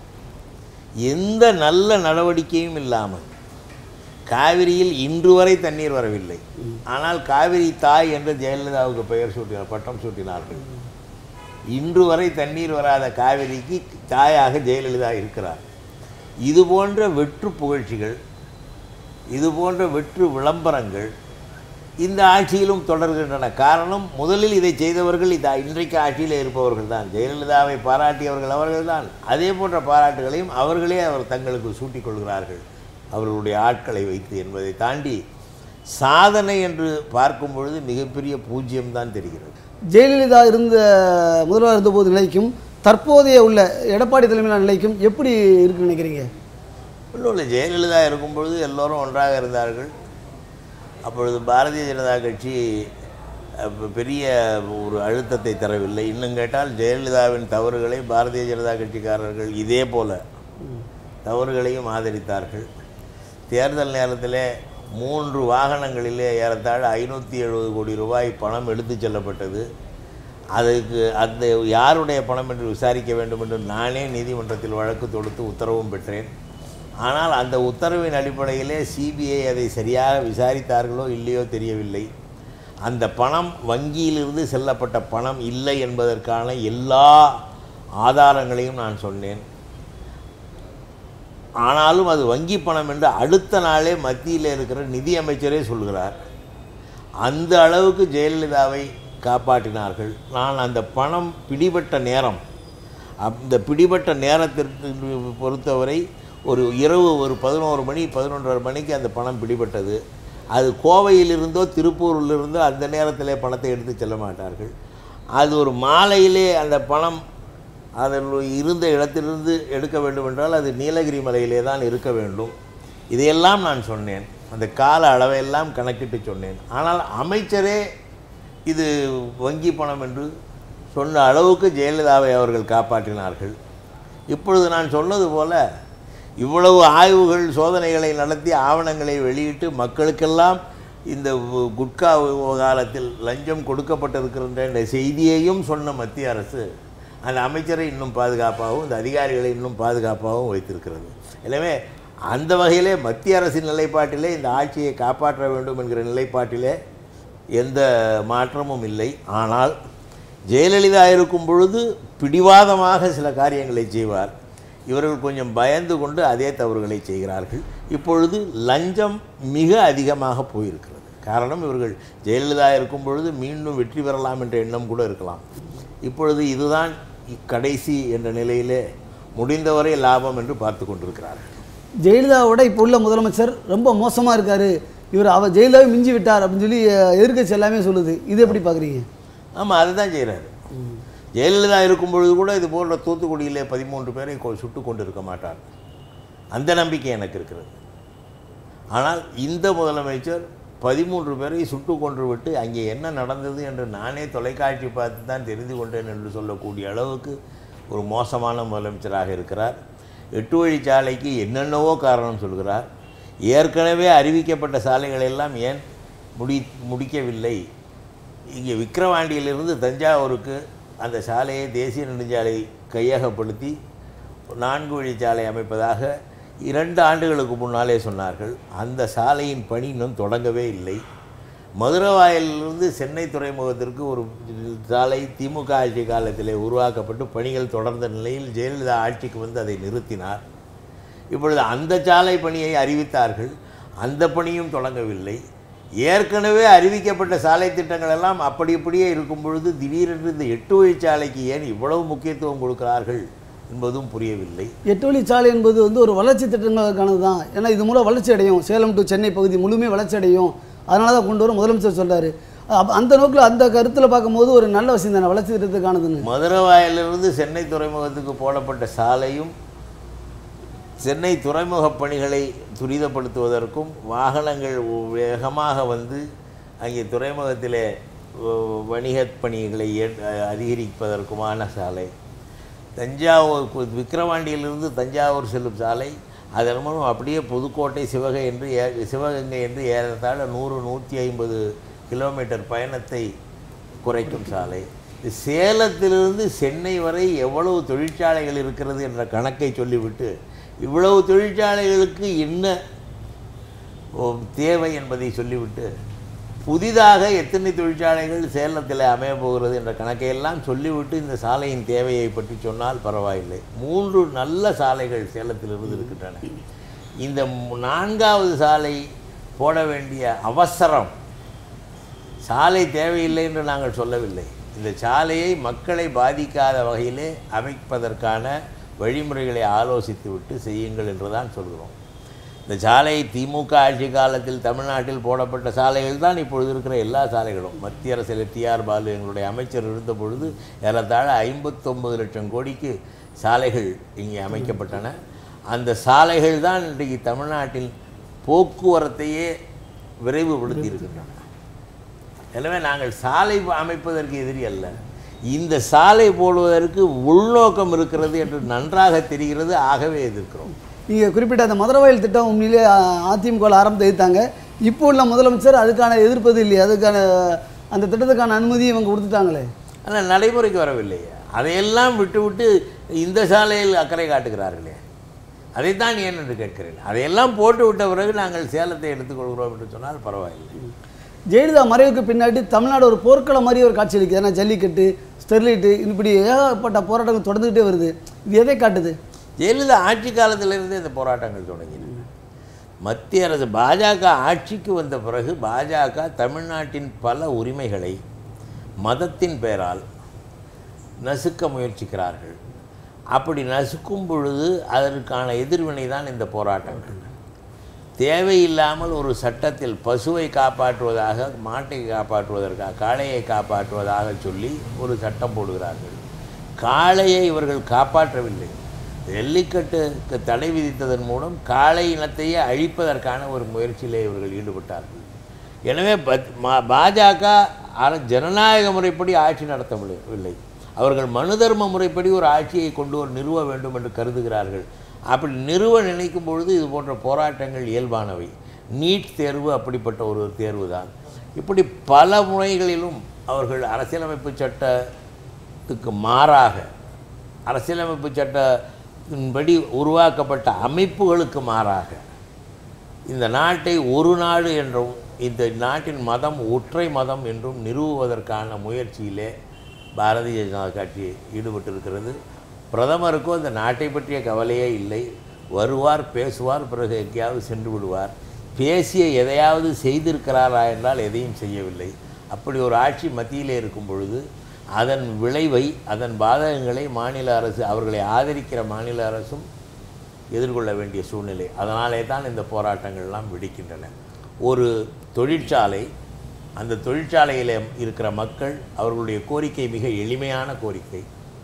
B: எந்த நல்ல நடவடிக்கையும் இல்லாமல் காவிரியில் இன்று வரை தண்ணீர் வரவில்லை ஆனால் காவிரி தாய் என்று ஜெயலலிதாவுக்கு பெயர் சூட்டினார் பட்டம் சூட்டினார்கள் இன்று வரை தண்ணீர் வராத காவிரிக்கு தாயாக ஜெயலலிதா இருக்கிறார் இது போன்ற வெற்று புகழ்ச்சிகள் இது போன்ற வெற்று விளம்பரங்கள் இந்த ஆட்சியிலும் தொடர்கின்றன காரணம் முதலில் இதை செய்தவர்கள் இந்த இன்றைக்கு ஆட்சியில் இருப்பவர்கள் தான் ஜெயலலிதாவை பாராட்டியவர்கள் அவர்கள்தான் அதே போன்ற பாராட்டுகளையும் அவர்களே அவர் தங்களுக்கு சூட்டிக் கொள்கிறார்கள் அவர்களுடைய ஆட்களை வைத்து என்பதை தாண்டி சாதனை என்று பார்க்கும் பொழுது மிகப்பெரிய பூஜ்யம்தான் தெரிகிறது
A: ஜெயலலிதா இருந்த முதல்வர் இருந்தபோது நிலைக்கும் தற்போதைய உள்ள எடப்பாடி தலைமையிலான நிலைக்கும் எப்படி இருக்குன்னு நினைக்கிறீங்க
B: ஒன்றும் இல்லை ஜெயலலிதா இருக்கும் பொழுது எல்லோரும் ஒன்றாக இருந்தார்கள் அப்பொழுது பாரதிய ஜனதா கட்சி அஹ், பெரிய ஒரு அழுத்தத்தை தரவில்லை இன்னும் கேட்டால் ஜெயலலிதாவின் தவறுகளை பாரதிய ஜனதா கட்சிக்காரர்கள் இதே போல தவறுகளையும் ஆதரித்தார்கள் தேர்தல் நேரத்தில் மூன்று வாகனங்களிலே ஏறத்தாழ ஐநூற்றி எழுபது கோடி ரூபாய் பணம் எடுத்துச் செல்லப்பட்டது அதுக்கு அந்த யாருடைய பணம் என்று விசாரிக்க வேண்டும் என்று நானே நீதிமன்றத்தில் வழக்கு தொடுத்து உத்தரவும் பெற்றேன் ஆனால் அந்த உத்தரவின் அடிப்படையிலே சிபிஐ அதை சரியாக விசாரித்தார்களோ இல்லையோ தெரியவில்லை அந்த பணம் வங்கியிலிருந்து செல்லப்பட்ட பணம் இல்லை என்பதற்கான எல்லா ஆதாரங்களையும் நான் சொன்னேன் ஆனாலும் அது வங்கி பணம் என்று அடுத்த நாளே மத்தியில் இருக்கிற நிதி அமைச்சரே சொல்கிறார் அந்த அளவுக்கு ஜெயலலிதாவை காப்பாற்றினார்கள் நான் அந்த பணம் பிடிபட்ட நேரம் அந்த பிடிபட்ட நேரத்திற்கு பொறுத்தவரை ஒரு இரவு ஒரு பதினோரு மணி பதினொன்றரை மணிக்கு அந்த பணம் பிடிபட்டது அது கோவையிலிருந்தோ திருப்பூரிலிருந்தோ அந்த நேரத்திலே பணத்தை எடுத்து செல்ல மாட்டார்கள் அது ஒரு மாலையிலே அந்த பணம் அதில் இருந்த இடத்திலிருந்து எடுக்க வேண்டும் என்றால் அது நீலகிரி மலையிலே தான் இருக்க வேண்டும் இதையெல்லாம் நான் சொன்னேன் அந்த கால அளவையெல்லாம் கணக்கிட்டு சொன்னேன் ஆனால் அமைச்சரே இது வங்கி பணம் என்று சொன்ன அளவுக்கு ஜெயலலிதாவை அவர்கள் காப்பாற்றினார்கள் இப்பொழுது நான் சொன்னது போல இவ்வளவு ஆய்வுகள் சோதனைகளை நடத்தி ஆவணங்களை வெளியிட்டு மக்களுக்கெல்லாம் இந்த வு- குட்கா விவகாரத்தில் லஞ்சம் கொடுக்கப்பட்டிருக்கின்ற என்ற செய்தியையும் சொன்ன மத்திய அரசு அந்த அமைச்சரை இன்னும் பாதுகாப்பாகவும் இந்த அதிகாரிகளை இன்னும் பாதுகாப்பாகவும் வைத்திருக்கிறது எனவே அந்த வகையிலே மத்திய அரசின் நிலைப்பாட்டிலே இந்த ஆட்சியை காப்பாற்ற வேண்டும் என்கிற நிலைப்பாட்டிலே எந்த மாற்றமும் இல்லை ஆனால் ஜெயலலிதா இருக்கும் பொழுது பிடிவாதமாக சில காரியங்களை செய்வார் இவர்கள் கொஞ்சம் பயந்து கொண்டு அதே தவறுகளை செய்கிறார்கள் இப்பொழுது லஞ்சம் மிக அதிகமாக போயிருக்கிறது காரணம் இவர்கள் ஜெயலலிதா இருக்கும் பொழுது மீண்டும் வெற்றி பெறலாம் என்ற எண்ணம் கூட இருக்கலாம் இப்பொழுது இதுதான் கடைசி என்ற நிலையிலே முடிந்தவரை லாபம் என்று பார்த்து கொண்டிருக்கிறார்கள்
A: ஜெயலலிதாவோட இப்போ உள்ள முதலமைச்சர் ரொம்ப மோசமாக இருக்காரு இவர் அவர் ஜெயலலிதாவை மிஞ்சி விட்டார் அப்படின்னு சொல்லி அஹ், எதிர்க்கட்சி எல்லாமே சொல்லுது இது எப்படி பார்க்குறீங்க
B: ஆமாம் அதுதான் செய்கிறாரு ஜெயலலிதா இருக்கும் பொழுது கூட இது போன்ற தூத்துக்குடியிலே பதிமூன்று பேரை கொ- சுட்டு கொண்டு இருக்க மாட்டார் அந்த நம்பிக்கை எனக்கு இருக்கிறது ஆனால் இந்த முதலமைச்சர் பதிமூன்று பேரை சுட்டு கொன்று விட்டு அங்கே என்ன நடந்தது என்று நானே தொலைக்காட்சி பார்த்து தான் தெரிந்து கொண்டேன் என்று சொல்லக்கூடிய அளவுக்கு ஒரு மோசமான முதலமைச்சராக இருக்கிறார் எட்டு வழிச்சாலைக்கு என்னென்னவோ காரணம் சொல்கிறார் ஏற்கனவே அறிவிக்கப்பட்ட சாலைகள் எல்லாம் ஏன் முடி முடிக்கவில்லை இங்கே விக்கிரவாண்டியிலிருந்து தஞ்சாவூருக்கு அந்த சாலையை தேசிய நெடுஞ்சாலை கையகப்படுத்தி நான்கு வழிச்சாலை அமைப்பதாக இரண்டு ஆண்டுகளுக்கு முன்னாலே சொன்னார்கள் அந்த சாலையின் பணி இன்னும் தொடங்கவே இல்லை மதுரவாயலிலிருந்து சென்னை துறைமுகத்திற்கு ஒரு சாலை திமுக ஆட்சி காலத்திலே உருவாக்கப்பட்டு பணிகள் தொடர்ந்த நிலையில் ஜெயலலிதா ஆட்சிக்கு வந்து அதை நிறுத்தினார் இப்பொழுது அந்த சாலை பணியை அறிவித்தார்கள் அந்த பணியும் தொடங்கவில்லை ஏற்கனவே அறிவிக்கப்பட்ட சாலை திட்டங்கள் எல்லாம் அப்படி அப்படியே இருக்கும் பொழுது திடீரென்று இந்த எட்டு வழிச்சாலைக்கு ஏன் இவ்வளவு முக்கியத்துவம் கொடுக்கிறார்கள் என்பதும் புரியவில்லை
A: எட்டு வழிச்சாலை என்பது வந்து ஒரு வளர்ச்சி திட்டங்களுக்கானது தான் ஏன்னா இது மூலம் வளர்ச்சி அடையும் சேலம் டு சென்னை பகுதி முழுமையாக வளர்ச்சி அடையும் அதனால தான் கொண்டு வர முதலமைச்சர் சொல்றாரு அப்ப அந்த நோக்கில் அந்த கருத்தில் பார்க்கும்போது ஒரு நல்ல விஷயம் தானே வளர்ச்சி திட்டத்துக்கானதுன்னு
B: மதுரவாயிலிருந்து சென்னை துறைமுகத்துக்கு போடப்பட்ட சாலையும் சென்னை துறைமுகப் பணிகளை துரிதப்படுத்துவதற்கும் வாகனங்கள் வேகமாக வந்து அங்கே துறைமுகத்திலே வ- வணிகப் பணிகளை ஏற்- அதிகரிப்பதற்குமான சாலை தஞ்சாவூர் கு- விக்கிரவாண்டியிலிருந்து தஞ்சாவூர் செல்லும் சாலை அதன் மூலம் அப்படியே புதுக்கோட்டை சிவகை என்று ஏ- சிவகங்கை என்று ஏறத்தாழ நூறு நூற்றி ஐம்பது கிலோமீட்டர் பயணத்தை குறைக்கும் சாலை இது சேலத்திலிருந்து சென்னை வரை எவ்வளவு தொழிற்சாலைகள் இருக்கிறது என்ற கணக்கை சொல்லிவிட்டு இவ்வளவு தொழிற்சாலைகளுக்கு என்ன ஓ, தேவை என்பதை சொல்லிவிட்டு புதிதாக எத்தனை தொழிற்சாலைகள் சேலத்தில் அமைய போகிறது என்ற கணக்கையெல்லாம் சொல்லிவிட்டு இந்த சாலையின் தேவையை பற்றி சொன்னால் பரவாயில்லை மூன்று நல்ல சாலைகள் சேலத்திலிருந்து இருக்கின்றன இந்த மு- நான்காவது சாலை போட வேண்டிய அவசரம் சாலை தேவையில்லை என்று நாங்கள் சொல்லவில்லை இந்த சாலையை மக்களை பாதிக்காத வகையிலே அமைப்பதற்கான வழிமுறைகளை ஆலோசித்து விட்டு செய்யுங்கள் என்று தான் சொல்கிறோம் இந்த சாலை திமுக ஆட்சி காலத்தில் தமிழ்நாட்டில் போடப்பட்ட சாலைகள் தான் இப்பொழுது இருக்கிற எல்லா சாலைகளும் மத்திய அரசில் டிஆர் பாலு எங்களுடைய அமைச்சர் இருந்த பொழுது ஏறத்தாழ ஐம்பத்தொம்பது லட்சம் கோடிக்கு சாலைகள் இங்கே அமைக்கப்பட்டன அந்த சாலைகள் தான் இன்றைக்கு தமிழ்நாட்டில் போக்குவரத்தையே விரைவுபடுத்தி இருக்கின்றன எனவே நாங்கள் சாலை அமைப்பதற்கு எதிரி அல்ல இந்த சாலை போடுவதற்கு உள்நோக்கம் இருக்கிறது என்று நன்றாக தெரிகிறது ஆகவே எதிர்க்கிறோம்
A: நீங்கள் குறிப்பிட்ட அந்த மதுரவாயில் திட்டம் உண்மையிலே அதிமுக ஆரம்பத்தை எதிர்த்தாங்க இப்போ உள்ள முதலமைச்சர் அதுக்கான எதிர்ப்பது இல்லையா அதுக்கான அந்த திட்டத்துக்கான அனுமதி இவங்க கொடுத்துட்டாங்களே
B: ஆனால் நடைமுறைக்கு வரவில்லையே அதையெல்லாம் விட்டுவிட்டு இந்த சாலையில் அக்கறை காட்டுகிறார்களே அதைத்தான் ஏன் என்று கேட்கிறேன் அதையெல்லாம் போட்டு விட்ட பிறகு நாங்கள் சேலத்தை எடுத்துக்கொள்கிறோம் என்று சொன்னால் பரவாயில்லை
A: ஜெயலலிதா மறைவுக்கு பின்னாடி தமிழ்நாடு ஒரு போர்க்களம் மாதிரி ஒரு காட்சி அளிக்குது ஏன்னா ஜல்லிக்கட்டு ஸ்டெர்லைட்டு இப்படி ஏகப்பட்ட போராட்டங்கள் தொடர்ந்துகிட்டே வருது இது எதை காட்டுது
B: ஜெயலலிதா ஆட்சி காலத்திலிருந்தே இந்த போராட்டங்கள் தொடங்கின மத்திய அரசு பாஜக ஆட்சிக்கு வந்த பிறகு பாஜக தமிழ்நாட்டின் பல உரிமைகளை மதத்தின் பெயரால் நசுக்க முயற்சிக்கிறார்கள் அப்படி நசுக்கும் பொழுது அதற்கான எதிர்வினை தான் இந்த போராட்டங்கள் தேவையில்லாமல் ஒரு சட்டத்தில் பசுவை காப்பாற்றுவதாக மாட்டை காப்பாற்றுவதற்காக காளையை காப்பாற்றுவதாக சொல்லி ஒரு சட்டம் போடுகிறார்கள் காளையை இவர்கள் காப்பாற்றவில்லை ஜல்லிக்கட்டுக்கு தடை விதித்ததன் மூலம் காளை இனத்தையே அழிப்பதற்கான ஒரு முயற்சியிலே இவர்கள் ஈடுபட்டார்கள் எனவே பத்- மா- பாஜக அர- ஜனநாயக முறைப்படி ஆட்சி நடத்தவில்லை அவர்கள் மனு தர்ம முறைப்படி ஒரு ஆட்சியை கொண்டு ஒரு நிறுவ வேண்டும் என்று கருதுகிறார்கள் அப்படி நிறுவ நினைக்கும் பொழுது இது போன்ற போராட்டங்கள் இயல்பானவை நீட் தேர்வு அப்படிப்பட்ட ஒரு தேர்வு தான் இப்படி பல முறைகளிலும் அவர்கள் அரசியலமைப்பு சட்டத்துக்கு மாறாக அரசியலமைப்பு சட்டத்தின்படி உருவாக்கப்பட்ட அமைப்புகளுக்கு மாறாக இந்த நாட்டை ஒரு நாடு என்றும் இந்த நாட்டின் மதம் ஒற்றை மதம் என்றும் நிறுவுவதற்கான முயற்சியிலே பாரதிய ஜனதா கட்சி ஈடுபட்டிருக்கிறது பிரதமருக்கோ இந்த நாட்டை பற்றிய கவலையே இல்லை வருவார் பேசுவார் பிறகு எங்கேயாவது சென்று விடுவார் பேசிய எதையாவது செய்திருக்கிறாரா என்றால் எதையும் செய்யவில்லை அப்படி ஒரு ஆட்சி மத்தியிலே இருக்கும் பொழுது அதன் விளைவை அதன் பாதகங்களை மாநில அரசு அவர்களை ஆதரிக்கிற மாநில அரசும் எதிர்கொள்ள வேண்டிய சூழ்நிலை அதனாலே தான் இந்த போராட்டங்கள்லாம் வெடிக்கின்றன ஒரு தொழிற்சாலை அந்த தொழிற்சாலையில் இருக்கிற மக்கள் அவர்களுடைய கோரிக்கை மிக எளிமையான கோரிக்கை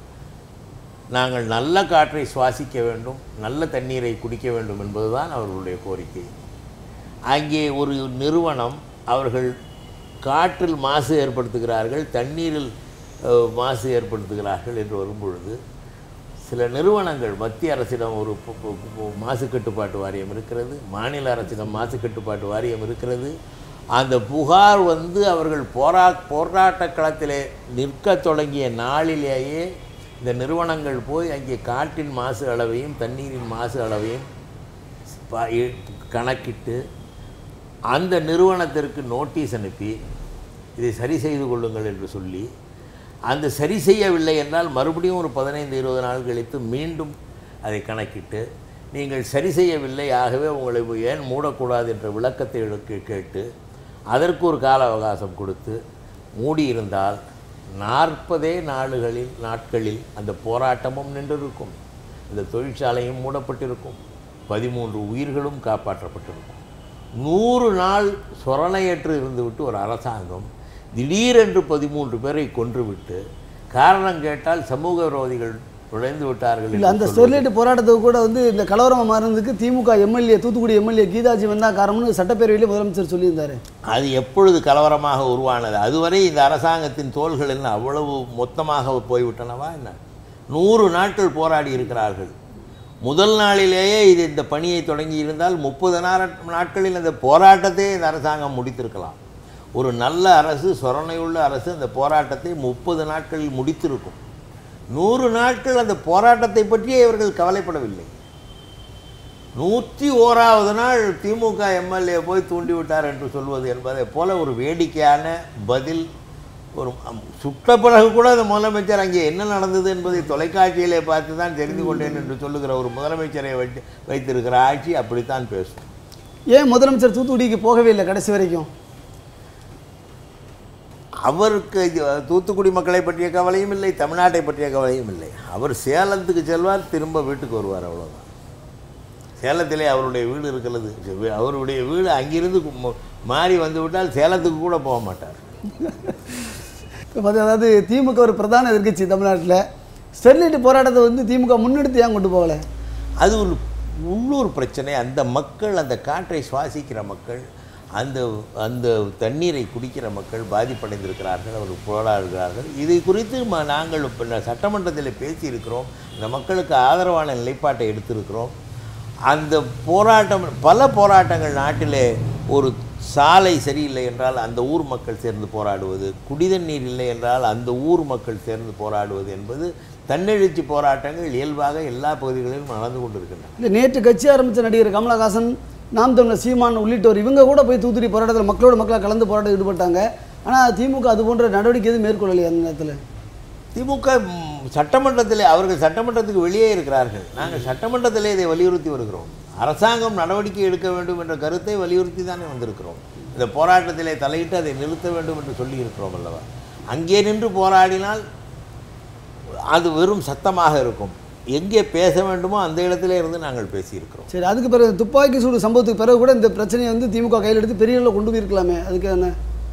B: நாங்கள் நல்ல காற்றை சுவாசிக்க வேண்டும் நல்ல தண்ணீரை குடிக்க வேண்டும் என்பதுதான் அவர்களுடைய கோரிக்கை அங்கே ஒரு நிறுவனம் அவர்கள் காற்றில் மாசு ஏற்படுத்துகிறார்கள் தண்ணீரில் அஹ், மாசு ஏற்படுத்துகிறார்கள் என்று வரும்பொழுது சில நிறுவனங்கள் மத்திய அரசிடம் ஒரு பு- பு- பு- மாசு கட்டுப்பாட்டு வாரியம் இருக்கிறது மாநில அரசிடம் மாசு கட்டுப்பாட்டு வாரியம் இருக்கிறது அந்த புகார் வந்து அவர்கள் போரா போராட்ட களத்திலே நிற்க தொடங்கிய நாளிலேயே இந்த நிறுவனங்கள் போய் அங்கே காற்றின் மாசு அளவையும் தண்ணீரின் மாசு அளவையும் ப- இ- கணக்கிட்டு அந்த நிறுவனத்திற்கு நோட்டீஸ் அனுப்பி இதை சரி செய்து கொள்ளுங்கள் என்று சொல்லி அந்த சரி செய்யவில்லை என்றால் மறுபடியும் ஒரு பதினைந்து இருபது நாள் கழித்து மீண்டும் அதை கணக்கிட்டு நீங்கள் சரி செய்யவில்லை ஆகவே உங்களை ஏன் மூடக்கூடாது என்ற விளக்கத்தை எடுக்க கேட்டு அதற்கு ஒரு கால அவகாசம் கொடுத்து மூடியிருந்தால் நாற்பதே நாளுகளில் நாட்களில் அந்த போராட்டமும் நின்றிருக்கும் அந்த தொழிற்சாலையும் மூடப்பட்டிருக்கும் பதிமூன்று உயிர்களும் காப்பாற்றப்பட்டிருக்கும் நூறு நாள் சொரணையற்று இருந்துவிட்டு ஒரு அரசாங்கம் திடீரென்று பதிமூன்று பேரை கொன்றுவிட்டு காரணம் கேட்டால் சமூக விரோதிகள் நுழைந்து விட்டார்கள்
A: இல்லை
B: என்று
A: அந்த
B: சொல்வது.
A: ஸ்டெர்லைட் போராட்டத்துக்கு கூட வந்து இந்த கலவரம் மாறினதுக்கு திமுக எம்எல்ஏ தூத்துக்குடி எம்எல்ஏ கீதாஜி வந்தா காரணம்னு சட்டப்பேரவையிலே முதலமைச்சர் சொல்லியிருந்தாரு
B: அது எப்பொழுது கலவரமாக உருவானது அதுவரை இந்த அரசாங்கத்தின் தோள்கள் என்ன அவ்வளவு மொத்தமாக போய்விட்டனவா என்ன நூறு நாட்கள் போராடி இருக்கிறார்கள் முதல் நாளிலேயே இது இந்த பணியை தொடங்கி இருந்தால் முப்பது நாட்களில் அந்த போராட்டத்தை இந்த அரசாங்கம் முடித்திருக்கலாம் ஒரு நல்ல அரசு சொரணையுள்ள அரசு அந்த போராட்டத்தை முப்பது நாட்களில் முடித்திருக்கும் நூறு நாட்கள் அந்த போராட்டத்தை பற்றியே இவர்கள் கவலைப்படவில்லை நூற்றி ஓராவது நாள் திமுக எம்எல்ஏ போய் தூண்டிவிட்டார் என்று சொல்வது என்பதை போல ஒரு வேடிக்கையான பதில் ஒரு அம், சுட்ட பிறகு கூட அந்த முதலமைச்சர் அங்கே என்ன நடந்தது என்பதை தொலைக்காட்சியிலே பார்த்து தான் தெரிந்து கொண்டேன் என்று சொல்லுகிற ஒரு முதலமைச்சரை வைத்து வைத்திருக்கிற ஆட்சி அப்படித்தான் பேசும்
A: ஏன் முதலமைச்சர் தூத்துக்குடிக்கு போகவே இல்லை கடைசி வரைக்கும்
B: அவருக்கு இது தூத்துக்குடி மக்களை பற்றிய கவலையும் இல்லை தமிழ்நாட்டை பற்றிய கவலையும் இல்லை அவர் சேலத்துக்கு செல்வார் திரும்ப வீட்டுக்கு வருவார் அவ்வளோதான் சேலத்திலே அவருடைய வீடு இருக்கிறது அவருடைய வீடு அங்கிருந்து கு- மாறி வந்து விட்டால் சேலத்துக்கு கூட போக மாட்டார்
A: இப்ப அது- அதாவது திமுக ஒரு பிரதான எதிர்க்கட்சி தமிழ்நாட்டில் ஸ்டெர்லைட் போராட்டத்தை வந்து திமுக முன்னெடுத்து ஏன் கொண்டு போகலை
B: அது ஒரு உள்ளூர் பிரச்சனை அந்த மக்கள் அந்த காற்றை சுவாசிக்கிற மக்கள் அந்த அந்த தண்ணீரை குடிக்கிற மக்கள் பாதிப்படைந்திருக்கிறார்கள் அவர்கள் போராடுகிறார்கள் இதை குறித்து ம நாங்கள் இப்போ சட்டமன்றத்தில் பேசியிருக்கிறோம் இந்த மக்களுக்கு ஆதரவான நிலைப்பாட்டை எடுத்திருக்கிறோம் அந்த போராட்டம் பல போராட்டங்கள் நாட்டிலே ஒரு சாலை சரியில்லை என்றால் அந்த ஊர் மக்கள் சேர்ந்து போராடுவது குடிதண்ணீர் இல்லை என்றால் அந்த ஊர் மக்கள் சேர்ந்து போராடுவது என்பது தன்னெழுச்சி போராட்டங்கள் இயல்பாக எல்லா பகுதிகளிலும் நடந்து கொண்டிருக்கின்றன
A: இல்லை நேற்று கட்சி ஆரம்பித்த நடிகர் கமலஹாசன் நாம் தமிழர் சீமான் உள்ளிட்டோர் இவங்க கூட போய் தூத்துக்குடி போராட்டத்தில் மக்களோட மக்களாக கலந்து போராட்டம் ஈடுபட்டாங்க ஆனால் திமுக அது போன்ற நடவடிக்கை எதுவும் மேற்கொள்ளலையே அந்த நேரத்தில்
B: திமுக ம், சட்டமன்றத்தில் அவர்கள் சட்டமன்றத்துக்கு வெளியே இருக்கிறார்கள் நாங்கள் சட்டமன்றத்திலே இதை வலியுறுத்தி வருகிறோம் அரசாங்கம் நடவடிக்கை எடுக்க வேண்டும் என்ற கருத்தை வலியுறுத்தி தானே வந்திருக்கிறோம் இந்த போராட்டத்திலே தலையிட்டு அதை நிறுத்த வேண்டும் என்று சொல்லி இருக்கிறோம் அல்லவா அங்கே நின்று போராடினால் அது வெறும் சத்தமாக இருக்கும் எங்கே பேச வேண்டுமோ அந்த இடத்திலே இருந்து நாங்கள் பேசியிருக்கிறோம்
A: சரி அதுக்கு பிறகு துப்பாக்கி சூடு சம்பவத்துக்கு பிறகு கூட இந்த பிரச்சனையை வந்து திமுக கையில் எடுத்து பெரிய அளவில் கொண்டு போயிருக்கலாமே அதுக்கு என்ன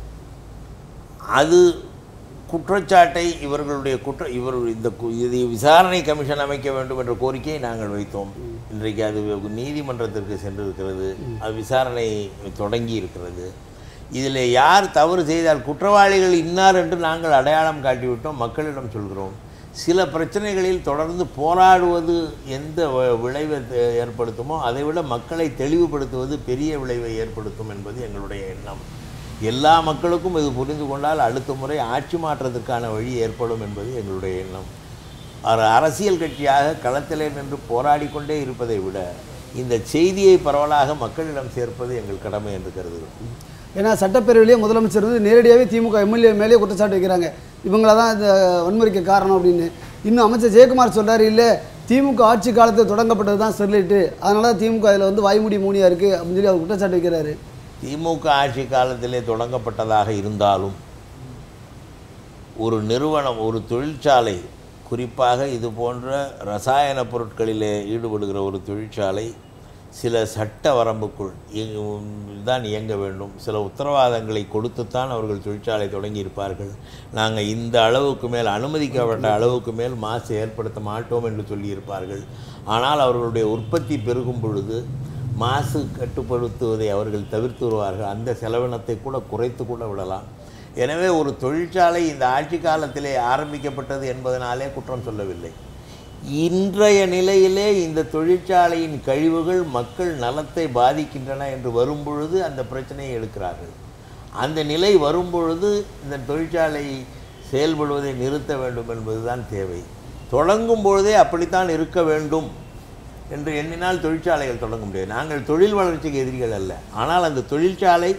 B: அது குற்றச்சாட்டை இவர்களுடைய குற்ற இவர் இந்த கு- இது விசாரணை கமிஷன் அமைக்க வேண்டும் என்ற கோரிக்கையை நாங்கள் வைத்தோம் இன்றைக்கு அது நீதிமன்றத்திற்கு சென்றிருக்கிறது அது விசாரணை தொடங்கி இருக்கிறது இதில் யார் தவறு செய்தால் குற்றவாளிகள் இன்னார் என்று நாங்கள் அடையாளம் காட்டிவிட்டோம் மக்களிடம் சொல்கிறோம் சில பிரச்சனைகளில் தொடர்ந்து போராடுவது எந்த வ- விளைவை தே- ஏற்படுத்துமோ அதை விட மக்களை தெளிவுபடுத்துவது பெரிய விளைவை ஏற்படுத்தும் என்பது எங்களுடைய எண்ணம் எல்லா மக்களுக்கும் இது புரிந்து கொண்டால் அடுத்த முறை ஆட்சி மாற்றத்திற்கான வழி ஏற்படும் என்பது எங்களுடைய எண்ணம் ஒரு அரசியல் கட்சியாக களத்திலே நின்று போராடி கொண்டே இருப்பதை விட இந்த செய்தியை பரவலாக மக்களிடம் சேர்ப்பது எங்கள் கடமை என்று கருதுகிறோம்
A: ஏன்னா சட்டப்பேரவையிலேயே முதலமைச்சர் வந்து நேரடியாகவே திமுக எம்எல்ஏ மேலேயே குற்றச்சாட்டு வைக்கிறாங்க இவங்கள தான் இந்த வன்முறைக்கு காரணம் அப்படின்னு இன்னும் அமைச்சர் ஜெயக்குமார் சொல்றாரு இல்லை திமுக ஆட்சி காலத்தில் தொடங்கப்பட்டது தான் ஸ்டெர்லைட்டு அதனால தான் திமுக அதில் வந்து வாய்மூடி மூணியாக இருக்குது அப்படின்னு சொல்லி அவர் குற்றச்சாட்டு வைக்கிறாரு
B: திமுக ஆட்சி காலத்திலே தொடங்கப்பட்டதாக இருந்தாலும் ஒரு நிறுவனம் ஒரு தொழிற்சாலை குறிப்பாக இது போன்ற ரசாயன பொருட்களிலே ஈடுபடுகிற ஒரு தொழிற்சாலை சில சட்ட வரம்புக்குள் இயங்கு- தான் இயங்க வேண்டும் சில உத்தரவாதங்களை கொடுத்துத்தான் அவர்கள் தொழிற்சாலை தொடங்கி இருப்பார்கள் நாங்கள் இந்த அளவுக்கு மேல் அனுமதிக்கப்பட்ட அளவுக்கு மேல் மாசு ஏற்படுத்த மாட்டோம் என்று சொல்லியிருப்பார்கள் ஆனால் அவர்களுடைய உற்பத்தி பெருகும் பொழுது மாசு கட்டுப்படுத்துவதை அவர்கள் தவிர்த்து வருவார்கள் அந்த செலவினத்தை கூட குறைத்து கூட விடலாம் எனவே ஒரு தொழிற்சாலை இந்த ஆட்சி காலத்திலே ஆரம்பிக்கப்பட்டது என்பதனாலே குற்றம் சொல்லவில்லை இன்றைய நிலையிலே இந்த தொழிற்சாலையின் கழிவுகள் மக்கள் நலத்தை பாதிக்கின்றன என்று வரும்பொழுது அந்த பிரச்சனையை எடுக்கிறார்கள் அந்த நிலை வரும்பொழுது இந்த தொழிற்சாலை செயல்படுவதை நிறுத்த வேண்டும் என்பதுதான் தேவை தொடங்கும் பொழுதே அப்படித்தான் இருக்க வேண்டும் என்று எண்ணினால் தொழிற்சாலைகள் தொடங்க முடியாது நாங்கள் தொழில் வளர்ச்சிக்கு எதிரிகள் அல்ல ஆனால் அந்த தொழிற்சாலை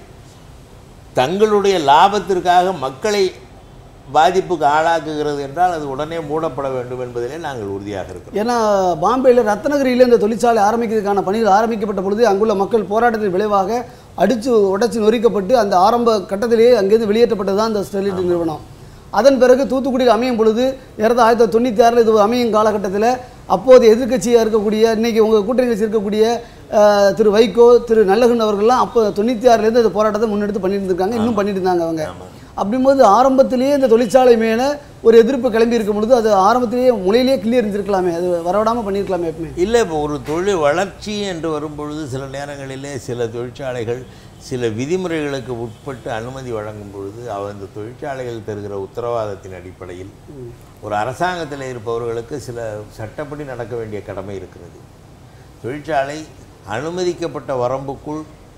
B: தங்களுடைய லாபத்திற்காக மக்களை பாதிப்புக்கு ஆளாக்குகிறது என்றால் அது உடனே மூடப்பட வேண்டும் என்பதிலே நாங்கள் உறுதியாக இருக்கிறோம்
A: ஏன்னா பாம்பேயில் ரத்னகிரியில் இந்த தொழிற்சாலை ஆரம்பிக்கிறதுக்கான பணிகள் ஆரம்பிக்கப்பட்ட பொழுது அங்குள்ள மக்கள் போராட்டத்தின் விளைவாக அடித்து உடைச்சு நொறிக்கப்பட்டு அந்த ஆரம்ப கட்டத்திலேயே அங்கேருந்து வெளியேற்றப்பட்டது தான் இந்த ஸ்டெர்லைட் நிறுவனம் அதன் பிறகு தூத்துக்குடியில் அமையும் பொழுது ஏறத ஆயிரத்தி தொள்ளாயிரத்தி தொண்ணூற்றி ஆறில் இது அமையும் காலகட்டத்தில் அப்போது எதிர்க்கட்சியாக இருக்கக்கூடிய இன்னைக்கு உங்கள் கூட்டணி கட்சி இருக்கக்கூடிய அஹ், திரு வைகோ திரு நல்லகன் அவர்கள்லாம் அப்போ தொண்ணூற்றி ஆறுலேருந்து இந்த போராட்டத்தை முன்னெடுத்து பண்ணிட்டு இருந்திருக்காங்க இன்னும் பண்ணிட்டு இருந்தாங்க அவங்க அப்படிங்கும்போது ஆரம்பத்திலேயே இந்த தொழிற்சாலை மேலே ஒரு எதிர்ப்பு கிளம்பி இருக்கும் பொழுது அது ஆரம்பத்திலேயே முளையிலேயே கிள்ளி இருந்திருக்கலாமே அது வரவிடாமல் பண்ணியிருக்கலாமே எப்பவுமே
B: இல்லை இப்போ ஒரு தொழில் வளர்ச்சி என்று வரும்பொழுது சில நேரங்களிலே சில தொழிற்சாலைகள் சில விதிமுறைகளுக்கு உட்பட்டு அனுமதி வழங்கும் பொழுது அவ அந்த தொழிற்சாலைகள் தருகிற உத்தரவாதத்தின் அடிப்படையில் ஒரு அரசாங்கத்தில் இருப்பவர்களுக்கு சில சட்டப்படி நடக்க வேண்டிய கடமை இருக்கிறது தொழிற்சாலை அனுமதிக்கப்பட்ட வரம்புக்குள்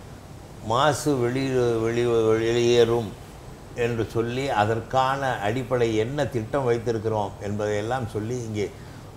B: மாசு வெளி வெளி வெளியேறும் என்று சொல்லி அதற்கான அடிப்படை என்ன திட்டம் வைத்திருக்கிறோம் என்பதையெல்லாம் சொல்லி இங்கே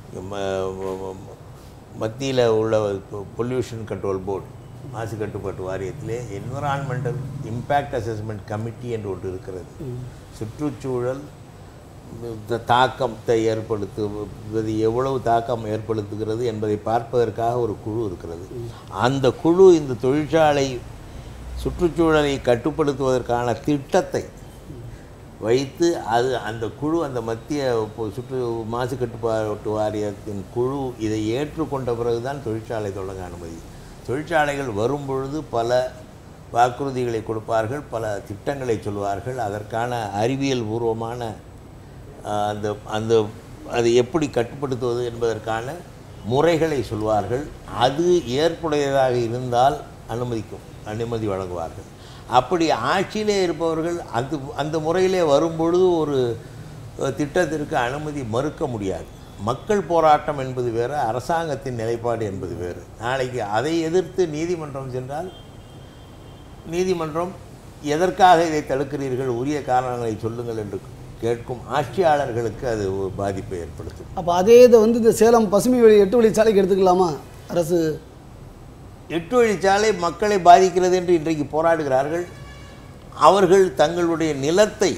B: மத்தியில் உள்ள பொல்யூஷன் கண்ட்ரோல் போர்டு மாசு கட்டுப்பாட்டு வாரியத்திலே என்விரான்மெண்டல் இம்பேக்ட் அசஸ்மெண்ட் கமிட்டி என்று ஒன்று இருக்கிறது சுற்றுச்சூழல் இந்த தாக்கத்தை ஏற்படுத்துவது எவ்வளவு தாக்கம் ஏற்படுத்துகிறது என்பதை பார்ப்பதற்காக ஒரு குழு இருக்கிறது அந்த குழு இந்த தொழிற்சாலை சுற்றுச்சூழலை கட்டுப்படுத்துவதற்கான திட்டத்தை வைத்து அது அந்த குழு அந்த மத்திய பொ- சுற்று மாசு கட்டுப்பாட்டு வாரியத்தின் குழு இதை ஏற்றுக்கொண்ட பிறகுதான் தொழிற்சாலை தொடங்க அனுமதி தொழிற்சாலைகள் வரும்பொழுது பல வாக்குறுதிகளை கொடுப்பார்கள் பல திட்டங்களை சொல்வார்கள் அதற்கான அறிவியல் பூர்வமான ஆஹ், அந்த அந்த அதை எப்படி கட்டுப்படுத்துவது என்பதற்கான முறைகளை சொல்வார்கள் அது ஏற்புடையதாக இருந்தால் அனுமதிக்கும் அனுமதி வழங்குவார்கள் அப்படி ஆட்சியிலே இருப்பவர்கள் அந்த அந்த முறையிலே வரும்பொழுது ஒரு அஹ், திட்டத்திற்கு அனுமதி மறுக்க முடியாது மக்கள் போராட்டம் என்பது வேறு அரசாங்கத்தின் நிலைப்பாடு என்பது வேறு நாளைக்கு அதை எதிர்த்து நீதிமன்றம் சென்றால் நீதிமன்றம் எதற்காக இதை தடுக்கிறீர்கள் உரிய காரணங்களை சொல்லுங்கள் என்று கேட்கும் ஆட்சியாளர்களுக்கு அது ஒரு பாதிப்பை ஏற்படுத்தும்
A: அப்போ அதே இதை வந்து இந்த சேலம் பசுமை வழி எட்டு வழி சாலைக்கு எடுத்துக்கலாமா அரசு
B: எட்டு வழிச்சாலை மக்களை பாதிக்கிறது என்று இன்றைக்கு போராடுகிறார்கள் அவர்கள் தங்களுடைய நிலத்தை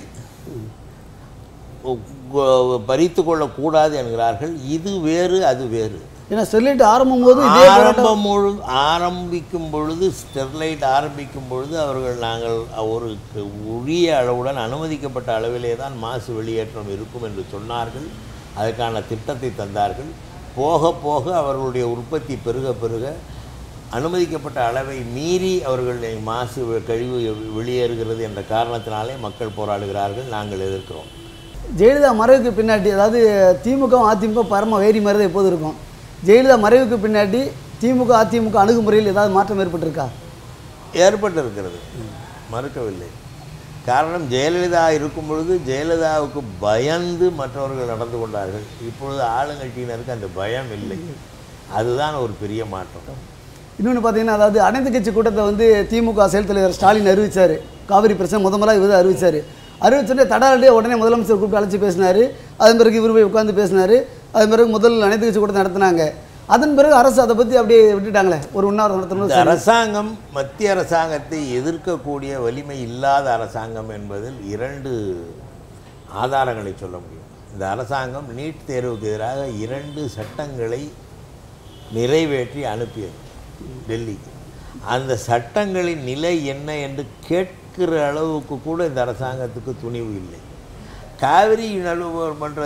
B: பறித்து கொள்ளக்கூடாது என்கிறார்கள் இது வேறு அது வேறு
A: ஏன்னா ஸ்டெர்லைட் ஆரம்பம் போது இதே போராட்டம்
B: ஆரம்பம் முழு ஆரம்பிக்கும் பொழுது ஸ்டெர்லைட் ஆரம்பிக்கும் பொழுது அவர்கள் நாங்கள் ஒரு க- உரிய அளவுடன் அனுமதிக்கப்பட்ட அளவிலே தான் மாசு வெளியேற்றம் இருக்கும் என்று சொன்னார்கள் அதற்கான திட்டத்தை தந்தார்கள் போக போக அவர்களுடைய உற்பத்தி பெருக பெருக அனுமதிக்கப்பட்ட அளவை மீறி அவர்கள் மாசு வெ- கழிவு வெளியேறுகிறது என்ற காரணத்தினாலே மக்கள் போராடுகிறார்கள் நாங்கள் எதிர்க்கிறோம்
A: ஜெயலலிதா மறைவுக்கு பின்னாடி அதாவது திமுக அதிமுக பரம வேரி மாதிரி தான் எப்போது இருக்கும் ஜெயலலிதா மறைவுக்கு பின்னாடி திமுக அதிமுக அணுகுமுறையில் ஏதாவது மாற்றம் ஏற்பட்டிருக்கா
B: ஏற்பட்டிருக்கிறது மறுக்கவில்லை காரணம் ஜெயலலிதா இருக்கும் பொழுது ஜெயலலிதாவுக்கு பயந்து மற்றவர்கள் நடந்து கொண்டார்கள் இப்பொழுது ஆளுங்கட்சியினருக்கு அந்த பயம் இல்லை அதுதான் ஒரு பெரிய மாற்றம்
A: இன்னொன்று பார்த்தீங்கன்னா அதாவது அனைத்து கட்சி கூட்டத்தை வந்து திமுக செயல் தலைவர் ஸ்டாலின் அறிவிச்சார் காவிரி பிரச்சனை முத முதலாக இவர் அறிவிச்சார் அறிவிச்சுட்டு தடாலடியே உடனே முதலமைச்சர் கூப்பிட்டு அழைச்சி பேசினார் அதன் பிறகு இவர் போய் உட்காந்து பேசினார் அதன் பிறகு முதல் அனைத்து கட்சி கூட்டத்தை நடத்தினாங்க அதன் பிறகு அரசு அதை பற்றி அப்படியே விட்டுட்டாங்களே ஒரு உண்ணாவிரதம்
B: இந்த
A: நடத்தணும்
B: அரசாங்கம் மத்திய அரசாங்கத்தை எதிர்க்கக்கூடிய வலிமை இல்லாத அரசாங்கம் என்பதில் இரண்டு ஆதாரங்களை சொல்ல முடியும் இந்த அரசாங்கம் நீட் தேர்வுக்கு எதிராக இரண்டு சட்டங்களை நிறைவேற்றி அனுப்பியது டெல்லிக்கு அந்த சட்டங்களின் நிலை என்ன என்று கேட்கிற அளவுக்கு கூட இந்த அரசாங்கத்துக்கு துணிவு இல்லை காவிரி நடுவர்மன்ற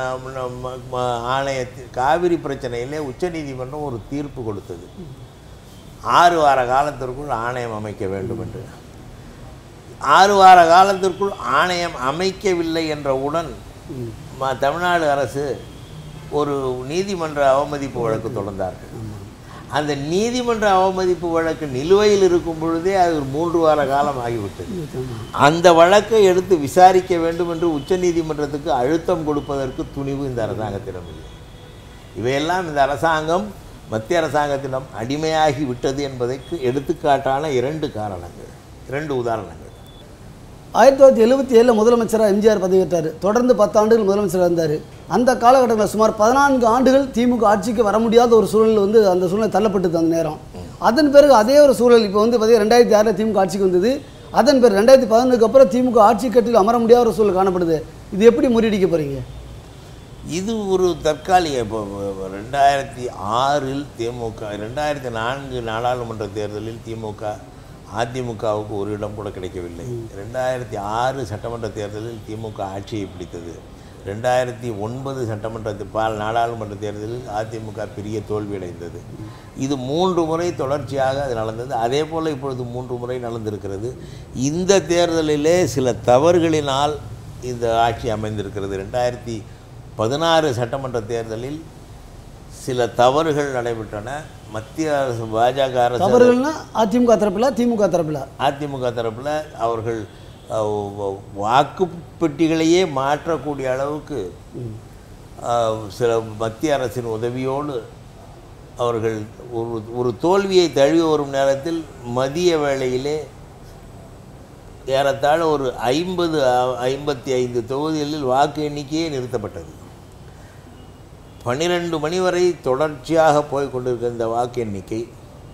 B: ஆணையத்தில் காவிரி பிரச்சனையிலே உச்சநீதிமன்றம் ஒரு தீர்ப்பு கொடுத்தது ஆறு வார காலத்திற்குள் ஆணையம் அமைக்க வேண்டும் என்று ஆறு வார காலத்திற்குள் ஆணையம் அமைக்கவில்லை என்றவுடன் ம- தமிழ்நாடு அரசு ஒரு நீதிமன்ற அவமதிப்பு வழக்கு தொடர்ந்தார்கள் அந்த நீதிமன்ற அவமதிப்பு வழக்கு நிலுவையில் இருக்கும் பொழுதே அது ஒரு மூன்று வார காலம் ஆகிவிட்டது அந்த வழக்கை எடுத்து விசாரிக்க வேண்டும் என்று உச்சநீதிமன்றத்துக்கு அழுத்தம் கொடுப்பதற்கு துணிவு இந்த அரசாங்கத்திடம் இல்லை இவையெல்லாம் இந்த அரசாங்கம் மத்திய அரசாங்கத்திடம் அடிமையாகி விட்டது என்பதற்கு எடுத்துக்காட்டான இரண்டு காரணங்கள் இரண்டு உதாரணங்கள்
A: ஆயிரத்தி தொள்ளாயிரத்தி எழுபத்தி ஏழில் முதலமைச்சராக எம்ஜிஆர் பதவியேற்றார் தொடர்ந்து பத்து ஆண்டுகள் முதலமைச்சராக இருந்தார் அந்த காலகட்டங்களில் சுமார் பதினான்கு ஆண்டுகள் திமுக ஆட்சிக்கு வர முடியாத ஒரு சூழல் வந்து அந்த சூழ்நிலை தள்ளப்பட்டது அந்த நேரம் அதன் பிறகு அதே ஒரு சூழல் இப்போ வந்து பார்த்தீங்கன்னா ரெண்டாயிரத்தி ஆறில் திமுக ஆட்சிக்கு வந்தது அதன் பிறகு ரெண்டாயிரத்தி பதினொன்றுக்கு அப்புறம் திமுக ஆட்சி கட்டில் அமர முடியாத ஒரு சூழல் காணப்படுது இது எப்படி முறியடிக்க போகிறீங்க
B: இது ஒரு தற்காலிக இப்போ ரெண்டாயிரத்தி ஆறில் திமுக ரெண்டாயிரத்தி நான்கு நாடாளுமன்ற தேர்தலில் திமுக அதிமுகவுக்கு ஒரு இடம் கூட கிடைக்கவில்லை ரெண்டாயிரத்தி ஆறு சட்டமன்ற தேர்தலில் திமுக ஆட்சியை பிடித்தது ரெண்டாயிரத்தி ஒன்பது சட்டமன்ற தே- பால் நாடாளுமன்ற தேர்தலில் அதிமுக பெரிய தோல்வியடைந்தது இது மூன்று முறை தொடர்ச்சியாக அது நடந்தது அதே போல் இப்பொழுது மூன்று முறை நடந்திருக்கிறது இந்த தேர்தலிலே சில தவறுகளினால் இந்த ஆட்சி அமைந்திருக்கிறது ரெண்டாயிரத்தி பதினாறு சட்டமன்ற தேர்தலில் சில தவறுகள் நடைபெற்றன மத்திய அரசு பாஜக அரசு
A: தவறுகள்னா அதிமுக தரப்பில் திமுக தரப்பில்
B: அதிமுக தரப்பில் அவர்கள் அஹ், வ- வாக்கு பெட்டிகளையே மாற்றக்கூடிய அளவுக்கு அஹ், சில மத்திய அரசின் உதவியோடு அவர்கள் ஒரு ஒரு தோல்வியை தழுவி வரும் நேரத்தில் மதிய வேளையிலே ஏறத்தாழ ஒரு ஐம்பது ஐம்பத்தி ஐந்து தொகுதிகளில் வாக்கு எண்ணிக்கையே நிறுத்தப்பட்டது பன்னிரெண்டு மணி வரை தொடர்ச்சியாக போய் கொண்டிருக்கிற இந்த வாக்கு எண்ணிக்கை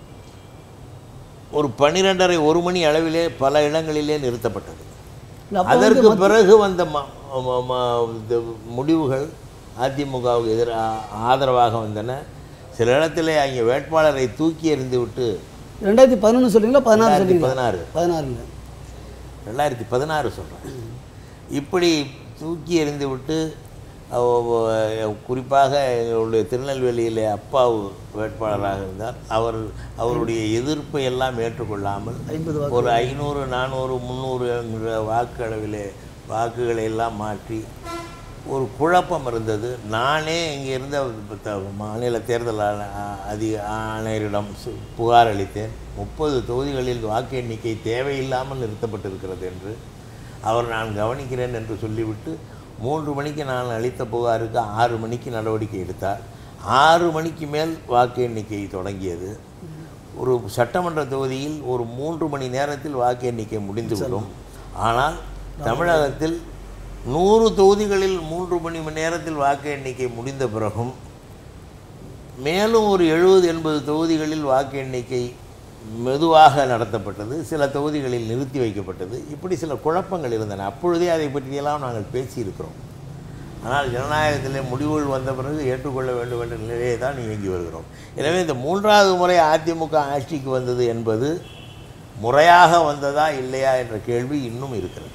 B: ஒரு பன்னிரெண்டரை ஒரு மணி அளவிலே பல இடங்களிலே நிறுத்தப்பட்டது
A: இல்ல, அப்ப வந்து
B: அதற்கு பிறகு வந்த ம- ம- ம- இந்த முடிவுகள் அதிமுகவுக்கு எதிராக ஆதரவாக வந்தன சில இடத்திலே அங்கே வேட்பாளரை தூக்கி எறிந்து விட்டு
A: ரெண்டாயிரத்தி பதினொன்று சொல்றீங்களா பதினாறு
B: ரெண்டாயிரத்தி
A: சொல்றீங்களா
B: பதினாறு
A: பதினாறுல
B: ரெண்டாயிரத்தி பதினாறு சொல்கிறேன் இப்படி தூக்கி எறிந்து விட்டு அவ- அவ- குறிப்பாக எங்களுடைய திருநெல்வேலியிலே அப்பாவு வேட்பாளராக இருந்தார் அவர் அவருடைய எதிர்ப்பை எல்லாம் ஏற்றுக்கொள்ளாமல்
A: ஐம்பது
B: ஒரு ஐநூறு நானூறு முந்நூறு என்கிற வாக்கு அளவிலே வாக்குகளை எல்லாம் மாற்றி ஒரு குழப்பம் இருந்தது நானே இங்கே இருந்த த- மாநில தேர்தல் ஆண- ஆ- அதி ஆணையரிடம் சு- புகார் அளித்தேன் முப்பது தொகுதிகளில் வாக்கு எண்ணிக்கை தேவையில்லாமல் நிறுத்தப்பட்டிருக்கிறது என்று அவர் நான் கவனிக்கிறேன் என்று சொல்லிவிட்டு மூன்று மணிக்கு நான் அளித்த புகாருக்கு ஆறு மணிக்கு நடவடிக்கை எடுத்தார் ஆறு மணிக்கு மேல் வாக்கு எண்ணிக்கை தொடங்கியது ஒரு சட்டமன்ற தொகுதியில் ஒரு மூன்று மணி நேரத்தில் வாக்கு எண்ணிக்கை முடிந்துவிடும் ஆனால் தமிழகத்தில் நூறு தொகுதிகளில் மூன்று மணி நேரத்தில் வாக்கு எண்ணிக்கை முடிந்த பிறகும் மேலும் ஒரு எழுபது எண்பது தொகுதிகளில் வாக்கு எண்ணிக்கை மெதுவாக நடத்தப்பட்டது சில தொகுதிகளில் நிறுத்தி வைக்கப்பட்டது இப்படி சில குழப்பங்கள் இருந்தன அப்பொழுதே அதை பற்றியெல்லாம் நாங்கள் பேசியிருக்கிறோம் ஆனால் ஜனநாயகத்திலே முடிவுகள் வந்த பிறகு ஏற்றுக்கொள்ள வேண்டும் என்ற நிலையை தான் இயங்கி வருகிறோம் எனவே இந்த மூன்றாவது முறை அதிமுக ஆட்சிக்கு வந்தது என்பது முறையாக வந்ததா இல்லையா என்ற கேள்வி இன்னும் இருக்கிறது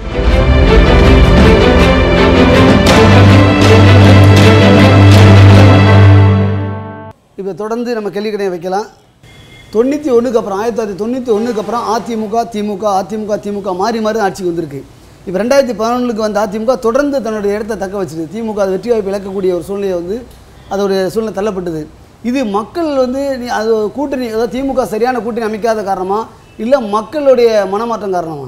A: இப்போ தொடர்ந்து நம்ம கேள்விக்கணையை வைக்கலாம் தொண்ணூற்றி ஒன்றுக்கு அப்புறம் ஆயிரத்தி தொள்ளாயிரத்தி தொண்ணூற்றி ஒன்றுக்கு அப்புறம் அதிமுக திமுக அதிமுக திமுக மாறி மாறி தான் ஆட்சிக்கு வந்திருக்கு இப்போ ரெண்டாயிரத்தி பதினொன்றுக்கு வந்த அதிமுக தொடர்ந்து தன்னுடைய இடத்தை தக்க வச்சுது திமுக அது வெற்றி வாய்ப்பு இழக்கக்கூடிய ஒரு சூழ்நிலை வந்து அதோடைய சூழ்நிலை தள்ளப்பட்டது இது மக்கள் வந்து நீ அது கூட்டணி அதாவது திமுக சரியான கூட்டணி அமைக்காத காரணமா இல்லை மக்களுடைய மனமாற்றம் காரணமா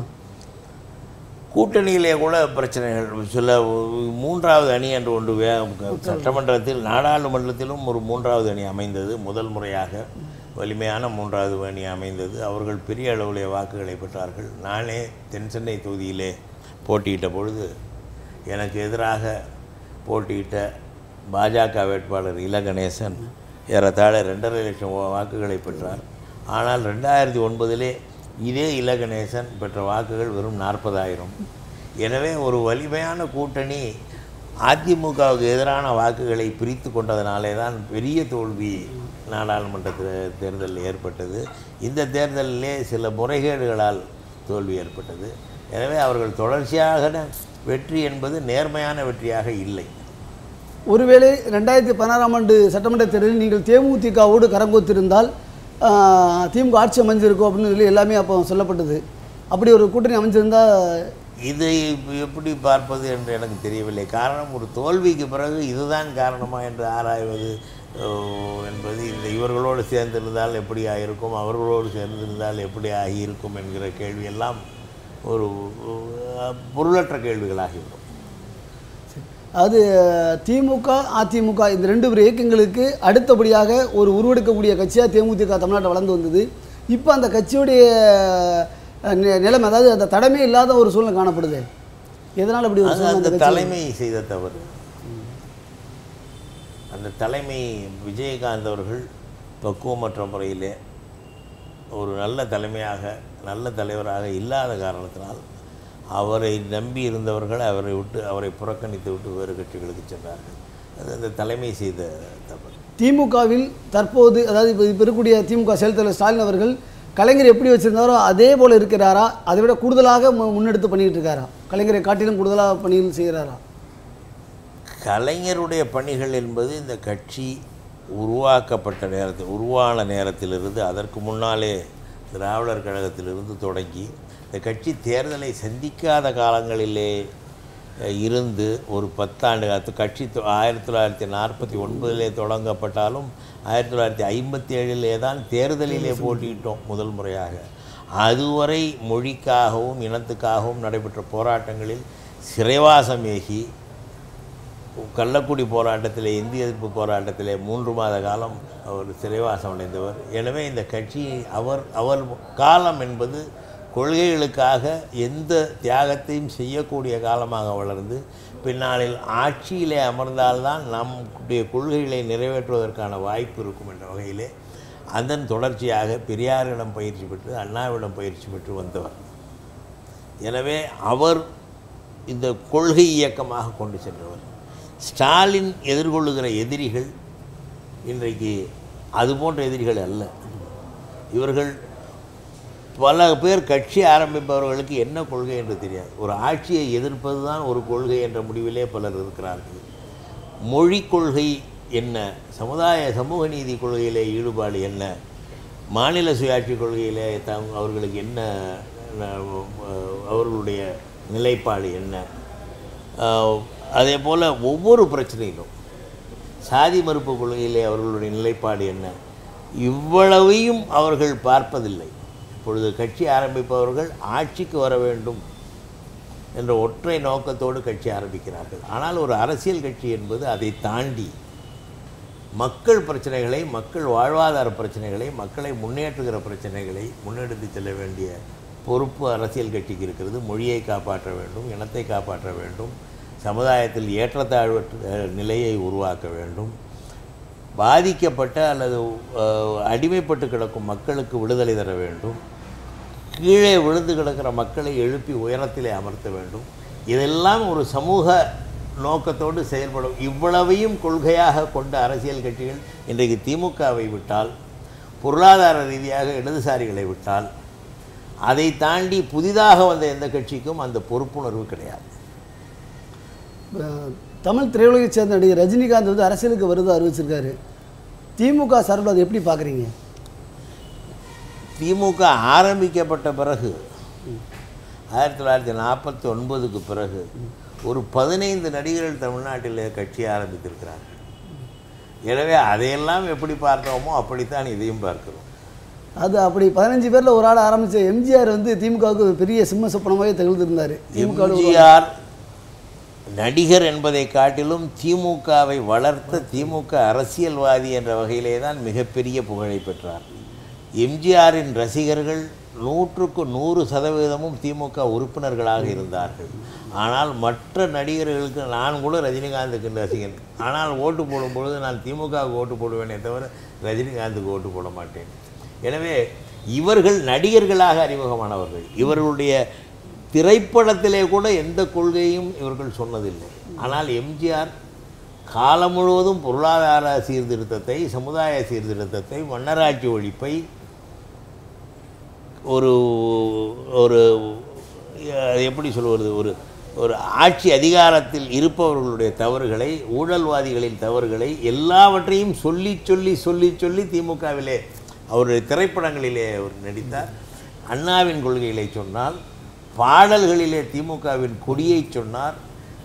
B: கூட்டணியிலே கூட பிரச்சனைகள் சில மூன்றாவது அணி என்று ஒன்று வே சட்டமன்றத்தில் நாடாளுமன்றத்திலும் ஒரு மூன்றாவது அணி அமைந்தது முதல் முறையாக வலிமையான மூன்றாவது அணி அமைந்தது அவர்கள் பெரிய அளவுடைய வாக்குகளை பெற்றார்கள் நானே தென் சென்னை தொகுதியிலே போட்டியிட்ட பொழுது எனக்கு எதிராக போட்டியிட்ட பாஜக வேட்பாளர் இல கணேசன் ஏறத்தாழ ரெண்டரை லட்சம் வா- வாக்குகளை பெற்றார் ஆனால் ரெண்டாயிரத்தி ஒன்பதிலே இதே இல கணேசன் பெற்ற வாக்குகள் வெறும் நாற்பதாயிரம் எனவே ஒரு வலிமையான கூட்டணி அதிமுகவுக்கு எதிரான வாக்குகளை பிரித்து கொண்டதனாலே தான் பெரிய தோல்வி நாடாளுமன்ற தே- தேர்தலில் ஏற்பட்டது இந்த தேர்தலிலே சில முறைகேடுகளால் தோல்வி ஏற்பட்டது எனவே அவர்கள் தொடர்ச்சியாக வெற்றி என்பது நேர்மையான வெற்றியாக இல்லை
A: ஒருவேளை ரெண்டாயிரத்தி பதினாறாம் ஆண்டு சட்டமன்ற தேர்தலில் நீங்கள் தேமுதிகவோடு கரங்கோத்திருந்தால் ஆஹ், திமுக ஆட்சி அமைஞ்சிருக்கும் அப்படின்னு சொல்லி எல்லாமே அப்போ சொல்லப்பட்டது அப்படி ஒரு கூட்டணி அமைஞ்சிருந்தா
B: இதை எப்படி பார்ப்பது என்று எனக்கு தெரியவில்லை காரணம் ஒரு தோல்விக்கு பிறகு இதுதான் காரணமா என்று ஆராய்வது ஓ, என்பது இந்த இவர்களோடு சேர்ந்திருந்தால் எப்படி ஆகியிருக்கும் அவர்களோடு சேர்ந்திருந்தால் எப்படி ஆகியிருக்கும் என்கிற கேள்வியெல்லாம் ஒரு அஹ், பொருளற்ற கேள்விகளாகிவிடும்
A: அதாவது திமுக அதிமுக இந்த ரெண்டு பேர் இயக்கங்களுக்கு அடுத்தபடியாக ஒரு உருவெடுக்கக்கூடிய கட்சியாக தேமுதிக தமிழ்நாட்டில் வளர்ந்து வந்தது இப்போ அந்த கட்சியுடைய அஹ், நி- நிலைமை அதாவது அந்த தடமே இல்லாத ஒரு சூழ்நிலை காணப்படுது எதனால் அப்படி ஒரு
B: அது
A: சூழ்நிலை
B: அந்த
A: அந்த கட்சி
B: தலைமை செய்த தவறு அந்த தலைமை விஜயகாந்த் அவர்கள் பக்குவமற்ற முறையிலே ஒரு நல்ல தலைமையாக நல்ல தலைவராக இல்லாத காரணத்தினால் அவரை நம்பி இருந்தவர்கள் அவரை விட்டு அவரை புறக்கணித்து விட்டு வேறு கட்சிகளுக்கு சென்றார்கள் அது அந்த தலைமை செய்த தவறு
A: திமுகவில் தற்போது அதாவது இப்போ இப்போ இருக்கக்கூடிய திமுக செயல் தலைவர் ஸ்டாலின் அவர்கள் கலைஞர் எப்படி வச்சிருந்தாரோ அதே போல் இருக்கிறாரா அதை விட கூடுதலாக மு- முன்னெடுத்து பண்ணிட்டு இருக்காரா கலைஞரை காட்டிலும் கூடுதலாக பணிகள் செய்கிறாரா
B: கலைஞருடைய பணிகள் என்பது இந்த கட்சி உருவாக்கப்பட்ட நேரத்தில் உருவான நேரத்திலிருந்து அதற்கு முன்னாலே திராவிடர் கழகத்திலிருந்து தொடங்கி இந்த கட்சி தேர்தலை சந்திக்காத காலங்களிலே அஹ், இருந்து ஒரு பத்தாண்டு அது கட்சி தொ- ஆயிரத்தி தொள்ளாயிரத்தி நாற்பத்தி ஒன்பதிலே தொடங்கப்பட்டாலும் ஆயிரத்தி தொள்ளாயிரத்தி ஐம்பத்தி ஏழிலே தான் தேர்தலிலே போட்டியிட்டோம் முதல் முறையாக அதுவரை மொழிக்காகவும் இனத்துக்காகவும் நடைபெற்ற போராட்டங்களில் சிறைவாசமேகி கள்ளக்குடி போராட்டத்திலே இந்திய எதிர்ப்பு போராட்டத்திலே மூன்று மாத காலம் அவர் சிறைவாசம் அடைந்தவர் எனவே இந்த கட்சி அவர் அவர் காலம் என்பது கொள்கைகளுக்காக எந்த தியாகத்தையும் செய்யக்கூடிய காலமாக வளர்ந்து பின்னாளில் ஆட்சியிலே அமர்ந்தால்தான் நம்முடைய கொள்கைகளை நிறைவேற்றுவதற்கான வாய்ப்பு இருக்கும் என்ற வகையிலே அதன் தொடர்ச்சியாக பெரியாரிடம் பயிற்சி பெற்று அண்ணாவிடம் பயிற்சி பெற்று வந்தவர் எனவே அவர் இந்த கொள்கை இயக்கமாக கொண்டு சென்றவர் ஸ்டாலின் எதிர்கொள்ளுகிற எதிரிகள் இன்றைக்கு அது போன்ற எதிரிகள் அல்ல இவர்கள் பல பேர் கட்சி ஆரம்பிப்பவர்களுக்கு என்ன கொள்கை என்று தெரியாது ஒரு ஆட்சியை எதிர்ப்பது தான் ஒரு கொள்கை என்ற முடிவிலே பலர் இருக்கிறார்கள் மொழி கொள்கை என்ன சமுதாய சமூக நீதி கொள்கையிலே ஈடுபாடு என்ன மாநில சுயாட்சி கொள்கையிலே தம் அவர்களுக்கு என்ன அஹ், அவர்களுடைய நிலைப்பாடு என்ன ஆஹ், அதே போல் ஒவ்வொரு பிரச்சனையிலும் சாதி மறுப்பு கொள்கையிலே அவர்களுடைய நிலைப்பாடு என்ன இவ்வளவையும் அவர்கள் பார்ப்பதில்லை இப்பொழுது கட்சி ஆரம்பிப்பவர்கள் ஆட்சிக்கு வர வேண்டும் என்ற ஒற்றை நோக்கத்தோடு கட்சி ஆரம்பிக்கிறார்கள் ஆனால் ஒரு அரசியல் கட்சி என்பது அதை தாண்டி மக்கள் பிரச்சனைகளை மக்கள் வாழ்வாதார பிரச்சனைகளை மக்களை முன்னேற்றுகிற பிரச்சனைகளை முன்னெடுத்து செல்ல வேண்டிய பொறுப்பு அரசியல் கட்சிக்கு இருக்கிறது மொழியை காப்பாற்ற வேண்டும் இனத்தை காப்பாற்ற வேண்டும் சமுதாயத்தில் ஏற்றத்தாழ்வற்ற அஹ், நிலையை உருவாக்க வேண்டும் பாதிக்கப்பட்ட அல்லது அஹ், அடிமைப்பட்டு கிடக்கும் மக்களுக்கு விடுதலை தர வேண்டும் கீழே விழுந்து கிடக்கிற மக்களை எழுப்பி உயரத்திலே அமர்த்த வேண்டும் இதெல்லாம் ஒரு சமூக நோக்கத்தோடு செயல்படும் இவ்வளவையும் கொள்கையாக கொண்ட அரசியல் கட்சிகள் இன்றைக்கு திமுகவை விட்டால் பொருளாதார ரீதியாக இடதுசாரிகளை விட்டால் அதை தாண்டி புதிதாக வந்த எந்த கட்சிக்கும் அந்த பொறுப்புணர்வு கிடையாது
A: அஹ், தமிழ் திரையுலகை சேர்ந்த நடிகர் ரஜினிகாந்த் வந்து அரசியலுக்கு வருது அறிவிச்சிருக்காரு திமுக சார்பில் அதை எப்படி பார்க்குறீங்க
B: திமுக ஆரம்பிக்கப்பட்ட பிறகு ஆயிரத்தி தொள்ளாயிரத்தி நாற்பத்தி ஒன்பதுக்கு பிறகு ஒரு பதினைந்து நடிகர்கள் தமிழ்நாட்டில் கட்சி ஆரம்பித்திருக்கிறார்கள் எனவே அதையெல்லாம் எப்படி பார்த்தோமோ அப்படித்தான் இதையும் பார்க்கிறோம்
A: அது அப்படி பதினஞ்சு பேரில் ஒரு ஆள் ஆரம்பித்த எம்ஜிஆர் வந்து திமுகவுக்கு ஒரு பெரிய சிம்ம சொப்பனமாகவே திகழ்ந்திருந்தார் திமுக
B: எம்ஜிஆர் நடிகர் என்பதை காட்டிலும் திமுகவை வளர்த்த திமுக அரசியல்வாதி என்ற வகையிலே தான் மிகப்பெரிய புகழை பெற்றார் எம்ஜிஆரின் ரசிகர்கள் நூற்றுக்கு நூறு சதவீதமும் திமுக உறுப்பினர்களாக இருந்தார்கள் ஆனால் மற்ற நடிகர்களுக்கு நான் கூட ரஜினிகாந்துக்கு ரசிகன் ஆனால் ஓட்டு போடும் பொழுது நான் திமுகவுக்கு ஓட்டு போடுவேனே தவிர ரஜினிகாந்துக்கு ஓட்டு போட மாட்டேன் எனவே இவர்கள் நடிகர்களாக அறிமுகமானவர்கள் இவர்களுடைய திரைப்படத்திலே கூட எந்த கொள்கையும் இவர்கள் சொன்னதில்லை ஆனால் எம்ஜிஆர் காலம் முழுவதும் பொருளாதார சீர்திருத்தத்தை சமுதாய சீர்திருத்தத்தை மன்னராட்சி ஒழிப்பை ஒரு ஒரு அஹ், எப்படி சொல்வது ஒரு ஒரு ஆட்சி அதிகாரத்தில் இருப்பவர்களுடைய தவறுகளை ஊழல்வாதிகளின் தவறுகளை எல்லாவற்றையும் சொல்லி சொல்லி சொல்லி சொல்லி திமுகவிலே அவருடைய திரைப்படங்களிலே அவர் நடித்தார் அண்ணாவின் கொள்கைகளை சொன்னால் பாடல்களிலே திமுகவின் கொடியை சொன்னார்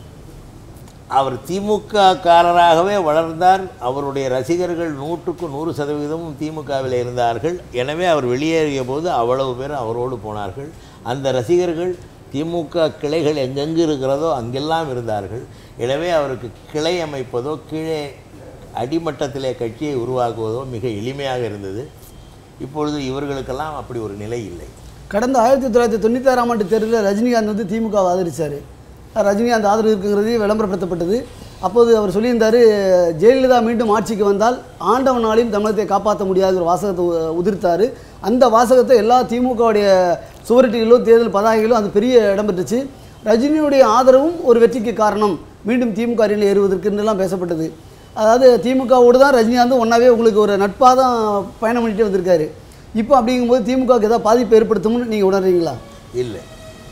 B: அவர் திமுக காரராகவே வளர்ந்தார் அவருடைய ரசிகர்கள் நூற்றுக்கு நூறு சதவீதமும் திமுகவில் இருந்தார்கள் எனவே அவர் வெளியேறிய போது அவ்வளவு பேர் அவரோடு போனார்கள் அந்த ரசிகர்கள் திமுக கிளைகள் எங்கெங்கு இருக்கிறதோ அங்கெல்லாம் இருந்தார்கள் எனவே அவருக்கு கிளை அமைப்பதோ கீழே அடிமட்டத்திலே கட்சியை உருவாக்குவதோ மிக எளிமையாக இருந்தது இப்பொழுது இவர்களுக்கெல்லாம் அப்படி ஒரு நிலை இல்லை
A: கடந்த ஆயிரத்தி தொள்ளாயிரத்தி தொண்ணூத்தாறாம் ஆண்டு தேர்தலில் ரஜினிகாந்த் வந்து திமுக ஆதரிச்சார் ரஜினிகாந்த் ஆதரவு இருக்குங்கிறது விளம்பரப்படுத்தப்பட்டது அப்போது அவர் சொல்லியிருந்தார் ஜெயலலிதா மீண்டும் ஆட்சிக்கு வந்தால் ஆண்டவனாலையும் தமிழகத்தை காப்பாற்ற முடியாதுங்கிற வாசகத்தை உ- உதிர்த்தார் அந்த வாசகத்தை எல்லா திமுகவுடைய சுவரட்டிகளோ தேர்தல் பதாகைகளோ அது பெரிய இடம் பெற்றுச்சு ரஜினியுடைய ஆதரவும் ஒரு வெற்றிக்கு காரணம் மீண்டும் திமுக அணியில் ஏறுவதற்குன்னெல்லாம் பேசப்பட்டது அதாவது திமுகவோடு தான் ரஜினிகாந்தும் ஒன்றாவே உங்களுக்கு ஒரு நட்பாக தான் பயணம் பண்ணிட்டு வந்திருக்காரு இப்போ அப்படிங்கும்போது திமுகவுக்கு ஏதாவது பாதிப்பு ஏற்படுத்தும்னு நீங்கள் உணர்றீங்களா
B: இல்லை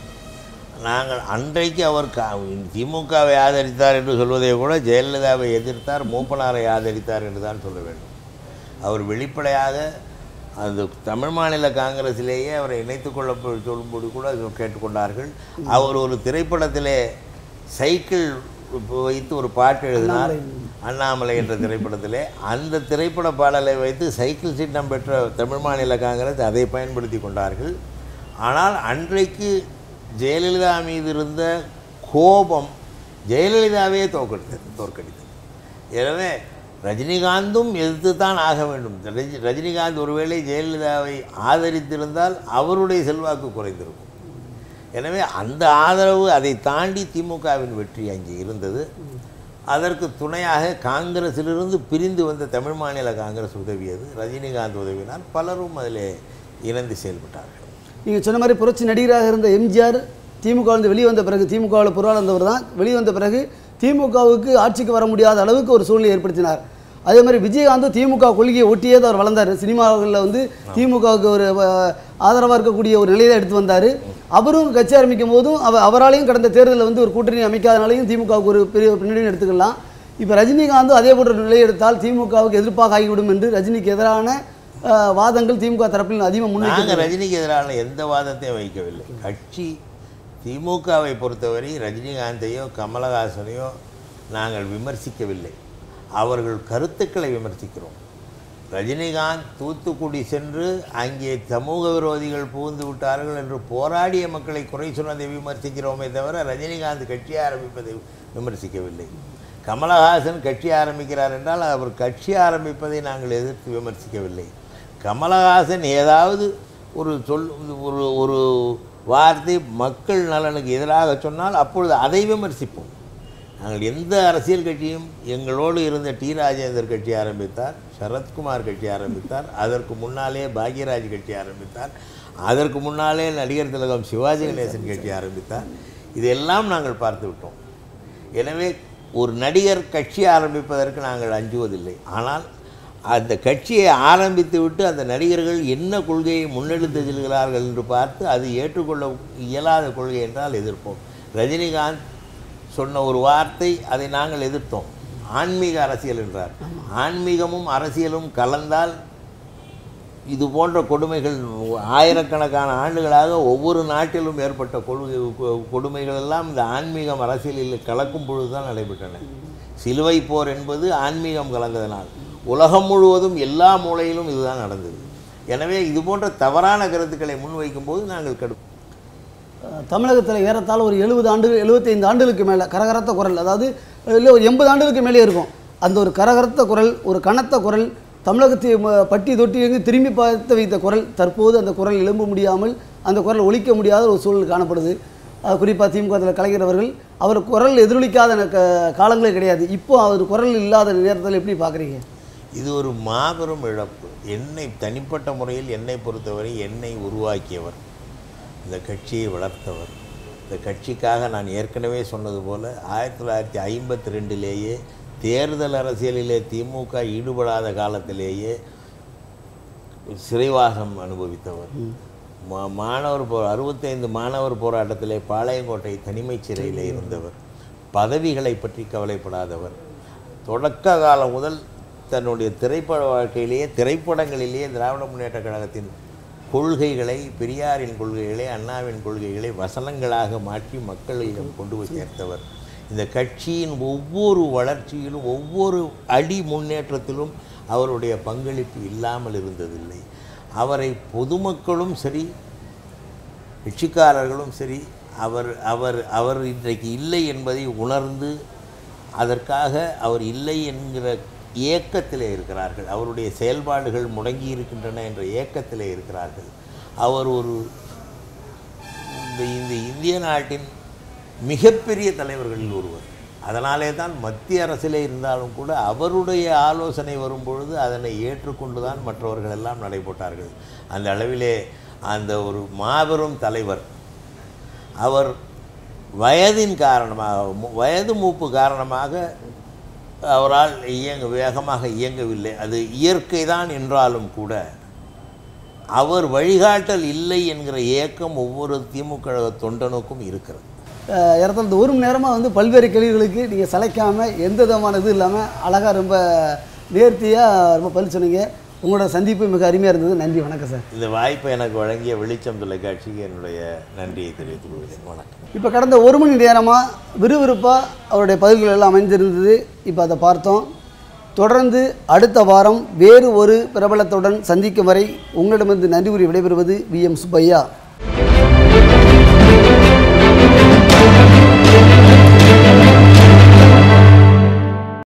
B: நாங்கள் அன்றைக்கு அவர் கா திமுகவை ஆதரித்தார் என்று சொல்வதை கூட ஜெயலலிதாவை எதிர்த்தார் மூப்பனாரை ஆதரித்தார் என்று தான் சொல்ல வேண்டும் அவர் வெளிப்படையாக அந்த தமிழ் மாநில காங்கிரஸிலேயே அவரை இணைத்துக் கொள்ள சொல்லும்போது கூட அது கேட்டுக்கொண்டார்கள் அவர் ஒரு திரைப்படத்திலே சைக்கிள் வைத்து ஒரு பாட்டு எழுதினார் அண்ணாமலை என்ற திரைப்படத்திலே அந்த திரைப்பட பாடலை வைத்து சைக்கிள் சின்னம் பெற்ற தமிழ் மாநில காங்கிரஸ் அதை பயன்படுத்தி கொண்டார்கள் ஆனால் அன்றைக்கு ஜெயலலிதா மீது இருந்த கோபம் ஜெயலலிதாவே தோற்கடித்தது தோற்கடித்தது எனவே ரஜினிகாந்தும் எதிர்த்து தான் ஆக வேண்டும் ரஜி ரஜினிகாந்த் ஒருவேளை ஜெயலலிதாவை ஆதரித்திருந்தால் அவருடைய செல்வாக்கு குறைந்திருக்கும் எனவே அந்த ஆதரவு அதை தாண்டி திமுகவின் வெற்றி அங்கே இருந்தது அதற்கு துணையாக காங்கிரஸிலிருந்து பிரிந்து வந்த தமிழ் மாநில காங்கிரஸ் உதவியது ரஜினிகாந்த் உதவினால் பலரும் அதில் இணைந்து செயல்பட்டார்கள்
A: நீங்கள் சொன்ன மாதிரி புரட்சி நடிகராக இருந்த எம்ஜிஆர் திமுகவிலிருந்து வெளியே வந்த பிறகு திமுகவில் பொருளாளந்தவர் தான் வெளியே வந்த பிறகு திமுகவுக்கு ஆட்சிக்கு வர முடியாத அளவுக்கு ஒரு சூழ்நிலை ஏற்படுத்தினார் அதே மாதிரி விஜயகாந்தும் திமுக கொள்கையை ஒட்டியே தான் அவர் வளர்ந்தார் சினிமாவில் வந்து திமுகவுக்கு ஒரு ஆதரவாக இருக்கக்கூடிய ஒரு நிலையை எடுத்து வந்தார் அவரும் கட்சி ஆரம்பிக்கும் போதும் அவ அவராலையும் கடந்த தேர்தலில் வந்து ஒரு கூட்டணி அமைக்காதனாலையும் திமுகவுக்கு ஒரு பெரிய பின்னணி எடுத்துக்கலாம் இப்போ ரஜினிகாந்தும் அதே போன்ற ஒரு நிலை எடுத்தால் திமுகவுக்கு எதிர்ப்பாக ஆகிவிடும் என்று ரஜினிக்கு எதிரான அஹ், வாதங்கள் திமுக தரப்பில் அதிகமாக முன்வைக்க
B: நாங்கள் ரஜினிக்கு எதிரான எந்த வாதத்தையும் வைக்கவில்லை கட்சி திமுகவை பொறுத்தவரை ரஜினிகாந்தையோ கமலஹாசனையோ நாங்கள் விமர்சிக்கவில்லை அவர்கள் கருத்துக்களை விமர்சிக்கிறோம் ரஜினிகாந்த் தூத்துக்குடி சென்று அங்கே சமூக விரோதிகள் புகுந்து விட்டார்கள் என்று போராடிய மக்களை குறை சொன்னதை விமர்சிக்கிறோமே தவிர ரஜினிகாந்த் கட்சி ஆரம்பிப்பதை விமர்சிக்கவில்லை கமலஹாசன் கட்சி ஆரம்பிக்கிறார் என்றால் அவர் கட்சி ஆரம்பிப்பதை நாங்கள் எதிர்த்து விமர்சிக்கவில்லை கமலஹாசன் ஏதாவது ஒரு சொல் ஒரு ஒரு வார்த்தை மக்கள் நலனுக்கு எதிராக சொன்னால் அப்பொழுது அதை விமர்சிப்போம் நாங்கள் எந்த அரசியல் கட்சியும் எங்களோடு இருந்த டி ராஜேந்தர் கட்சி ஆரம்பித்தார் சரத்குமார் கட்சி ஆரம்பித்தார் அதற்கு முன்னாலே பாக்யராஜ் கட்சி ஆரம்பித்தார் அதற்கு முன்னாலே நடிகர் திலகம் சிவாஜி கணேசன் கட்சி ஆரம்பித்தார் இதெல்லாம் நாங்கள் பார்த்து விட்டோம் எனவே ஒரு நடிகர் கட்சி ஆரம்பிப்பதற்கு நாங்கள் அஞ்சுவதில்லை ஆனால் அந்த கட்சியை ஆரம்பித்து விட்டு அந்த நடிகர்கள் என்ன கொள்கையை முன்னெடுத்து செல்கிறார்கள் என்று பார்த்து அது ஏற்றுக்கொள்ள இயலாத கொள்கை என்றால் எதிர்ப்போம் ரஜினிகாந்த் சொன்ன ஒரு வார்த்தை அதை நாங்கள் எதிர்த்தோம் ஆன்மீக அரசியல் என்றார் ஆன்மீகமும் அரசியலும் கலந்தால் இது போன்ற கொடுமைகள் ஆயிரக்கணக்கான ஆண்டுகளாக ஒவ்வொரு நாட்டிலும் ஏற்பட்ட கொள்கை கொ- கொடுமைகள் எல்லாம் இந்த ஆன்மீகம் அரசியலில் கலக்கும் பொழுது தான் நடைபெற்றன சிலுவை போர் என்பது ஆன்மீகம் கலந்ததனால் உலகம் முழுவதும் எல்லா மூலையிலும் இதுதான் நடந்தது எனவே இது போன்ற தவறான கருத்துக்களை முன்வைக்கும்போது நாங்கள் கடு
A: தமிழகத்தில் ஏறத்தாழ ஒரு எழுபது ஆண்டுகள் எழுபத்தைந்து ஆண்டுகளுக்கு மேலே கரகரத்த குரல் அதாவது இல்லை ஒரு எண்பது ஆண்டுகளுக்கு மேலே இருக்கும் அந்த ஒரு கரகரத்த குரல் ஒரு கனத்த குரல் தமிழகத்தை ம- பட்டி தொட்டி எங்கு திரும்பி பார்த்து வைத்த குரல் தற்போது அந்த குரல் எழும்ப முடியாமல் அந்த குரல் ஒலிக்க முடியாத ஒரு சூழல் காணப்படுது குறிப்பாக திமுக கலைஞர் அவர்கள் அவர் குரல் எதிரொலிக்காத ந- க- காலங்களே கிடையாது இப்போ அவர் குரல் இல்லாத நேரத்தில் எப்படி பார்க்குறீங்க
B: இது ஒரு மாபெரும் இழப்பு என்னை தனிப்பட்ட முறையில் என்னை பொறுத்தவரை என்னை உருவாக்கியவர் இந்த கட்சியை வளர்த்தவர் இந்த கட்சிக்காக நான் ஏற்கனவே சொன்னது போல் ஆயிரத்தி தொள்ளாயிரத்தி ஐம்பத்தி ரெண்டிலேயே தேர்தல் அரசியலிலே திமுக ஈடுபடாத காலத்திலேயே சிறைவாசம் அனுபவித்தவர் மா- மாணவர் போ அறுபத்தைந்து மாணவர் போராட்டத்திலே பாளையங்கோட்டை தனிமைச் சிறையிலே இருந்தவர் பதவிகளை பற்றி கவலைப்படாதவர் தொடக்க காலம் முதல் தன்னுடைய திரைப்பட வாழ்க்கையிலேயே திரைப்படங்களிலேயே திராவிட முன்னேற்றக் கழகத்தின் கொள்கைகளை பெரியாரின் கொள்கைகளை அண்ணாவின் கொள்கைகளை வசனங்களாக மாற்றி மக்களிடம் கொண்டு போய் சேர்த்தவர் இந்த கட்சியின் ஒவ்வொரு வளர்ச்சியிலும் ஒவ்வொரு அடி முன்னேற்றத்திலும் அவருடைய பங்களிப்பு இல்லாமல் இருந்ததில்லை அவரை பொதுமக்களும் சரி கட்சிக்காரர்களும் சரி அவர் அவர் அவர் இன்றைக்கு இல்லை என்பதை உணர்ந்து அதற்காக அவர் இல்லை என்கிற ஏக்கத்திலே இருக்கிறார்கள் அவருடைய செயல்பாடுகள் முடங்கி இருக்கின்றன என்ற ஏக்கத்திலே இருக்கிறார்கள் அவர் ஒரு இந்த இந்த இந்திய நாட்டின் மிகப்பெரிய தலைவர்களில் ஒருவர் அதனாலே தான் மத்திய அரசிலே இருந்தாலும் கூட அவருடைய ஆலோசனை வரும்பொழுது அதனை ஏற்றுக்கொண்டு தான் மற்றவர்கள் எல்லாம் நடைபோட்டார்கள் அந்த அளவிலே அந்த ஒரு மாபெரும் தலைவர் அவர் வயதின் காரணமாக மு- வயது மூப்பு காரணமாக அவரால் இயங்க வேகமாக இயங்கவில்லை அது இயற்கை தான் என்றாலும் கூட அவர் வழிகாட்டல் இல்லை என்கிற ஏக்கம் ஒவ்வொரு திமுக தொண்டனுக்கும் இருக்கிறது
A: அஹ் ஏறத்தாழ இந்த ஒரு மணி நேரமாக வந்து பல்வேறு கேள்விகளுக்கு நீங்கள் சளைக்காமல் எந்த விதமான இது இல்லாமல் அழகாக ரொம்ப நேர்த்தியாக ரொம்ப பதில் சொன்னீங்க உங்களோட சந்திப்பு மிக அருமையாக இருந்தது நன்றி வணக்கம் சார்
B: இந்த வாய்ப்பை எனக்கு வழங்கிய வெளிச்சம் தொலைக்காட்சிக்கு என்னுடைய நன்றியை தெரிவித்துக் கொள்கிறேன் வணக்கம்
A: இப்போ கடந்த ஒரு மணி நேரமாக விறுவிறுப்பாக அவருடைய பதில்கள் எல்லாம் அமைந்திருந்தது இப்போ அதை பார்த்தோம் தொடர்ந்து அடுத்த வாரம் வேறு ஒரு பிரபலத்துடன் சந்திக்கும் வரை உங்களிடமிருந்து நன்றி கூறி விடைபெறுவது வி எம் சுப்பையா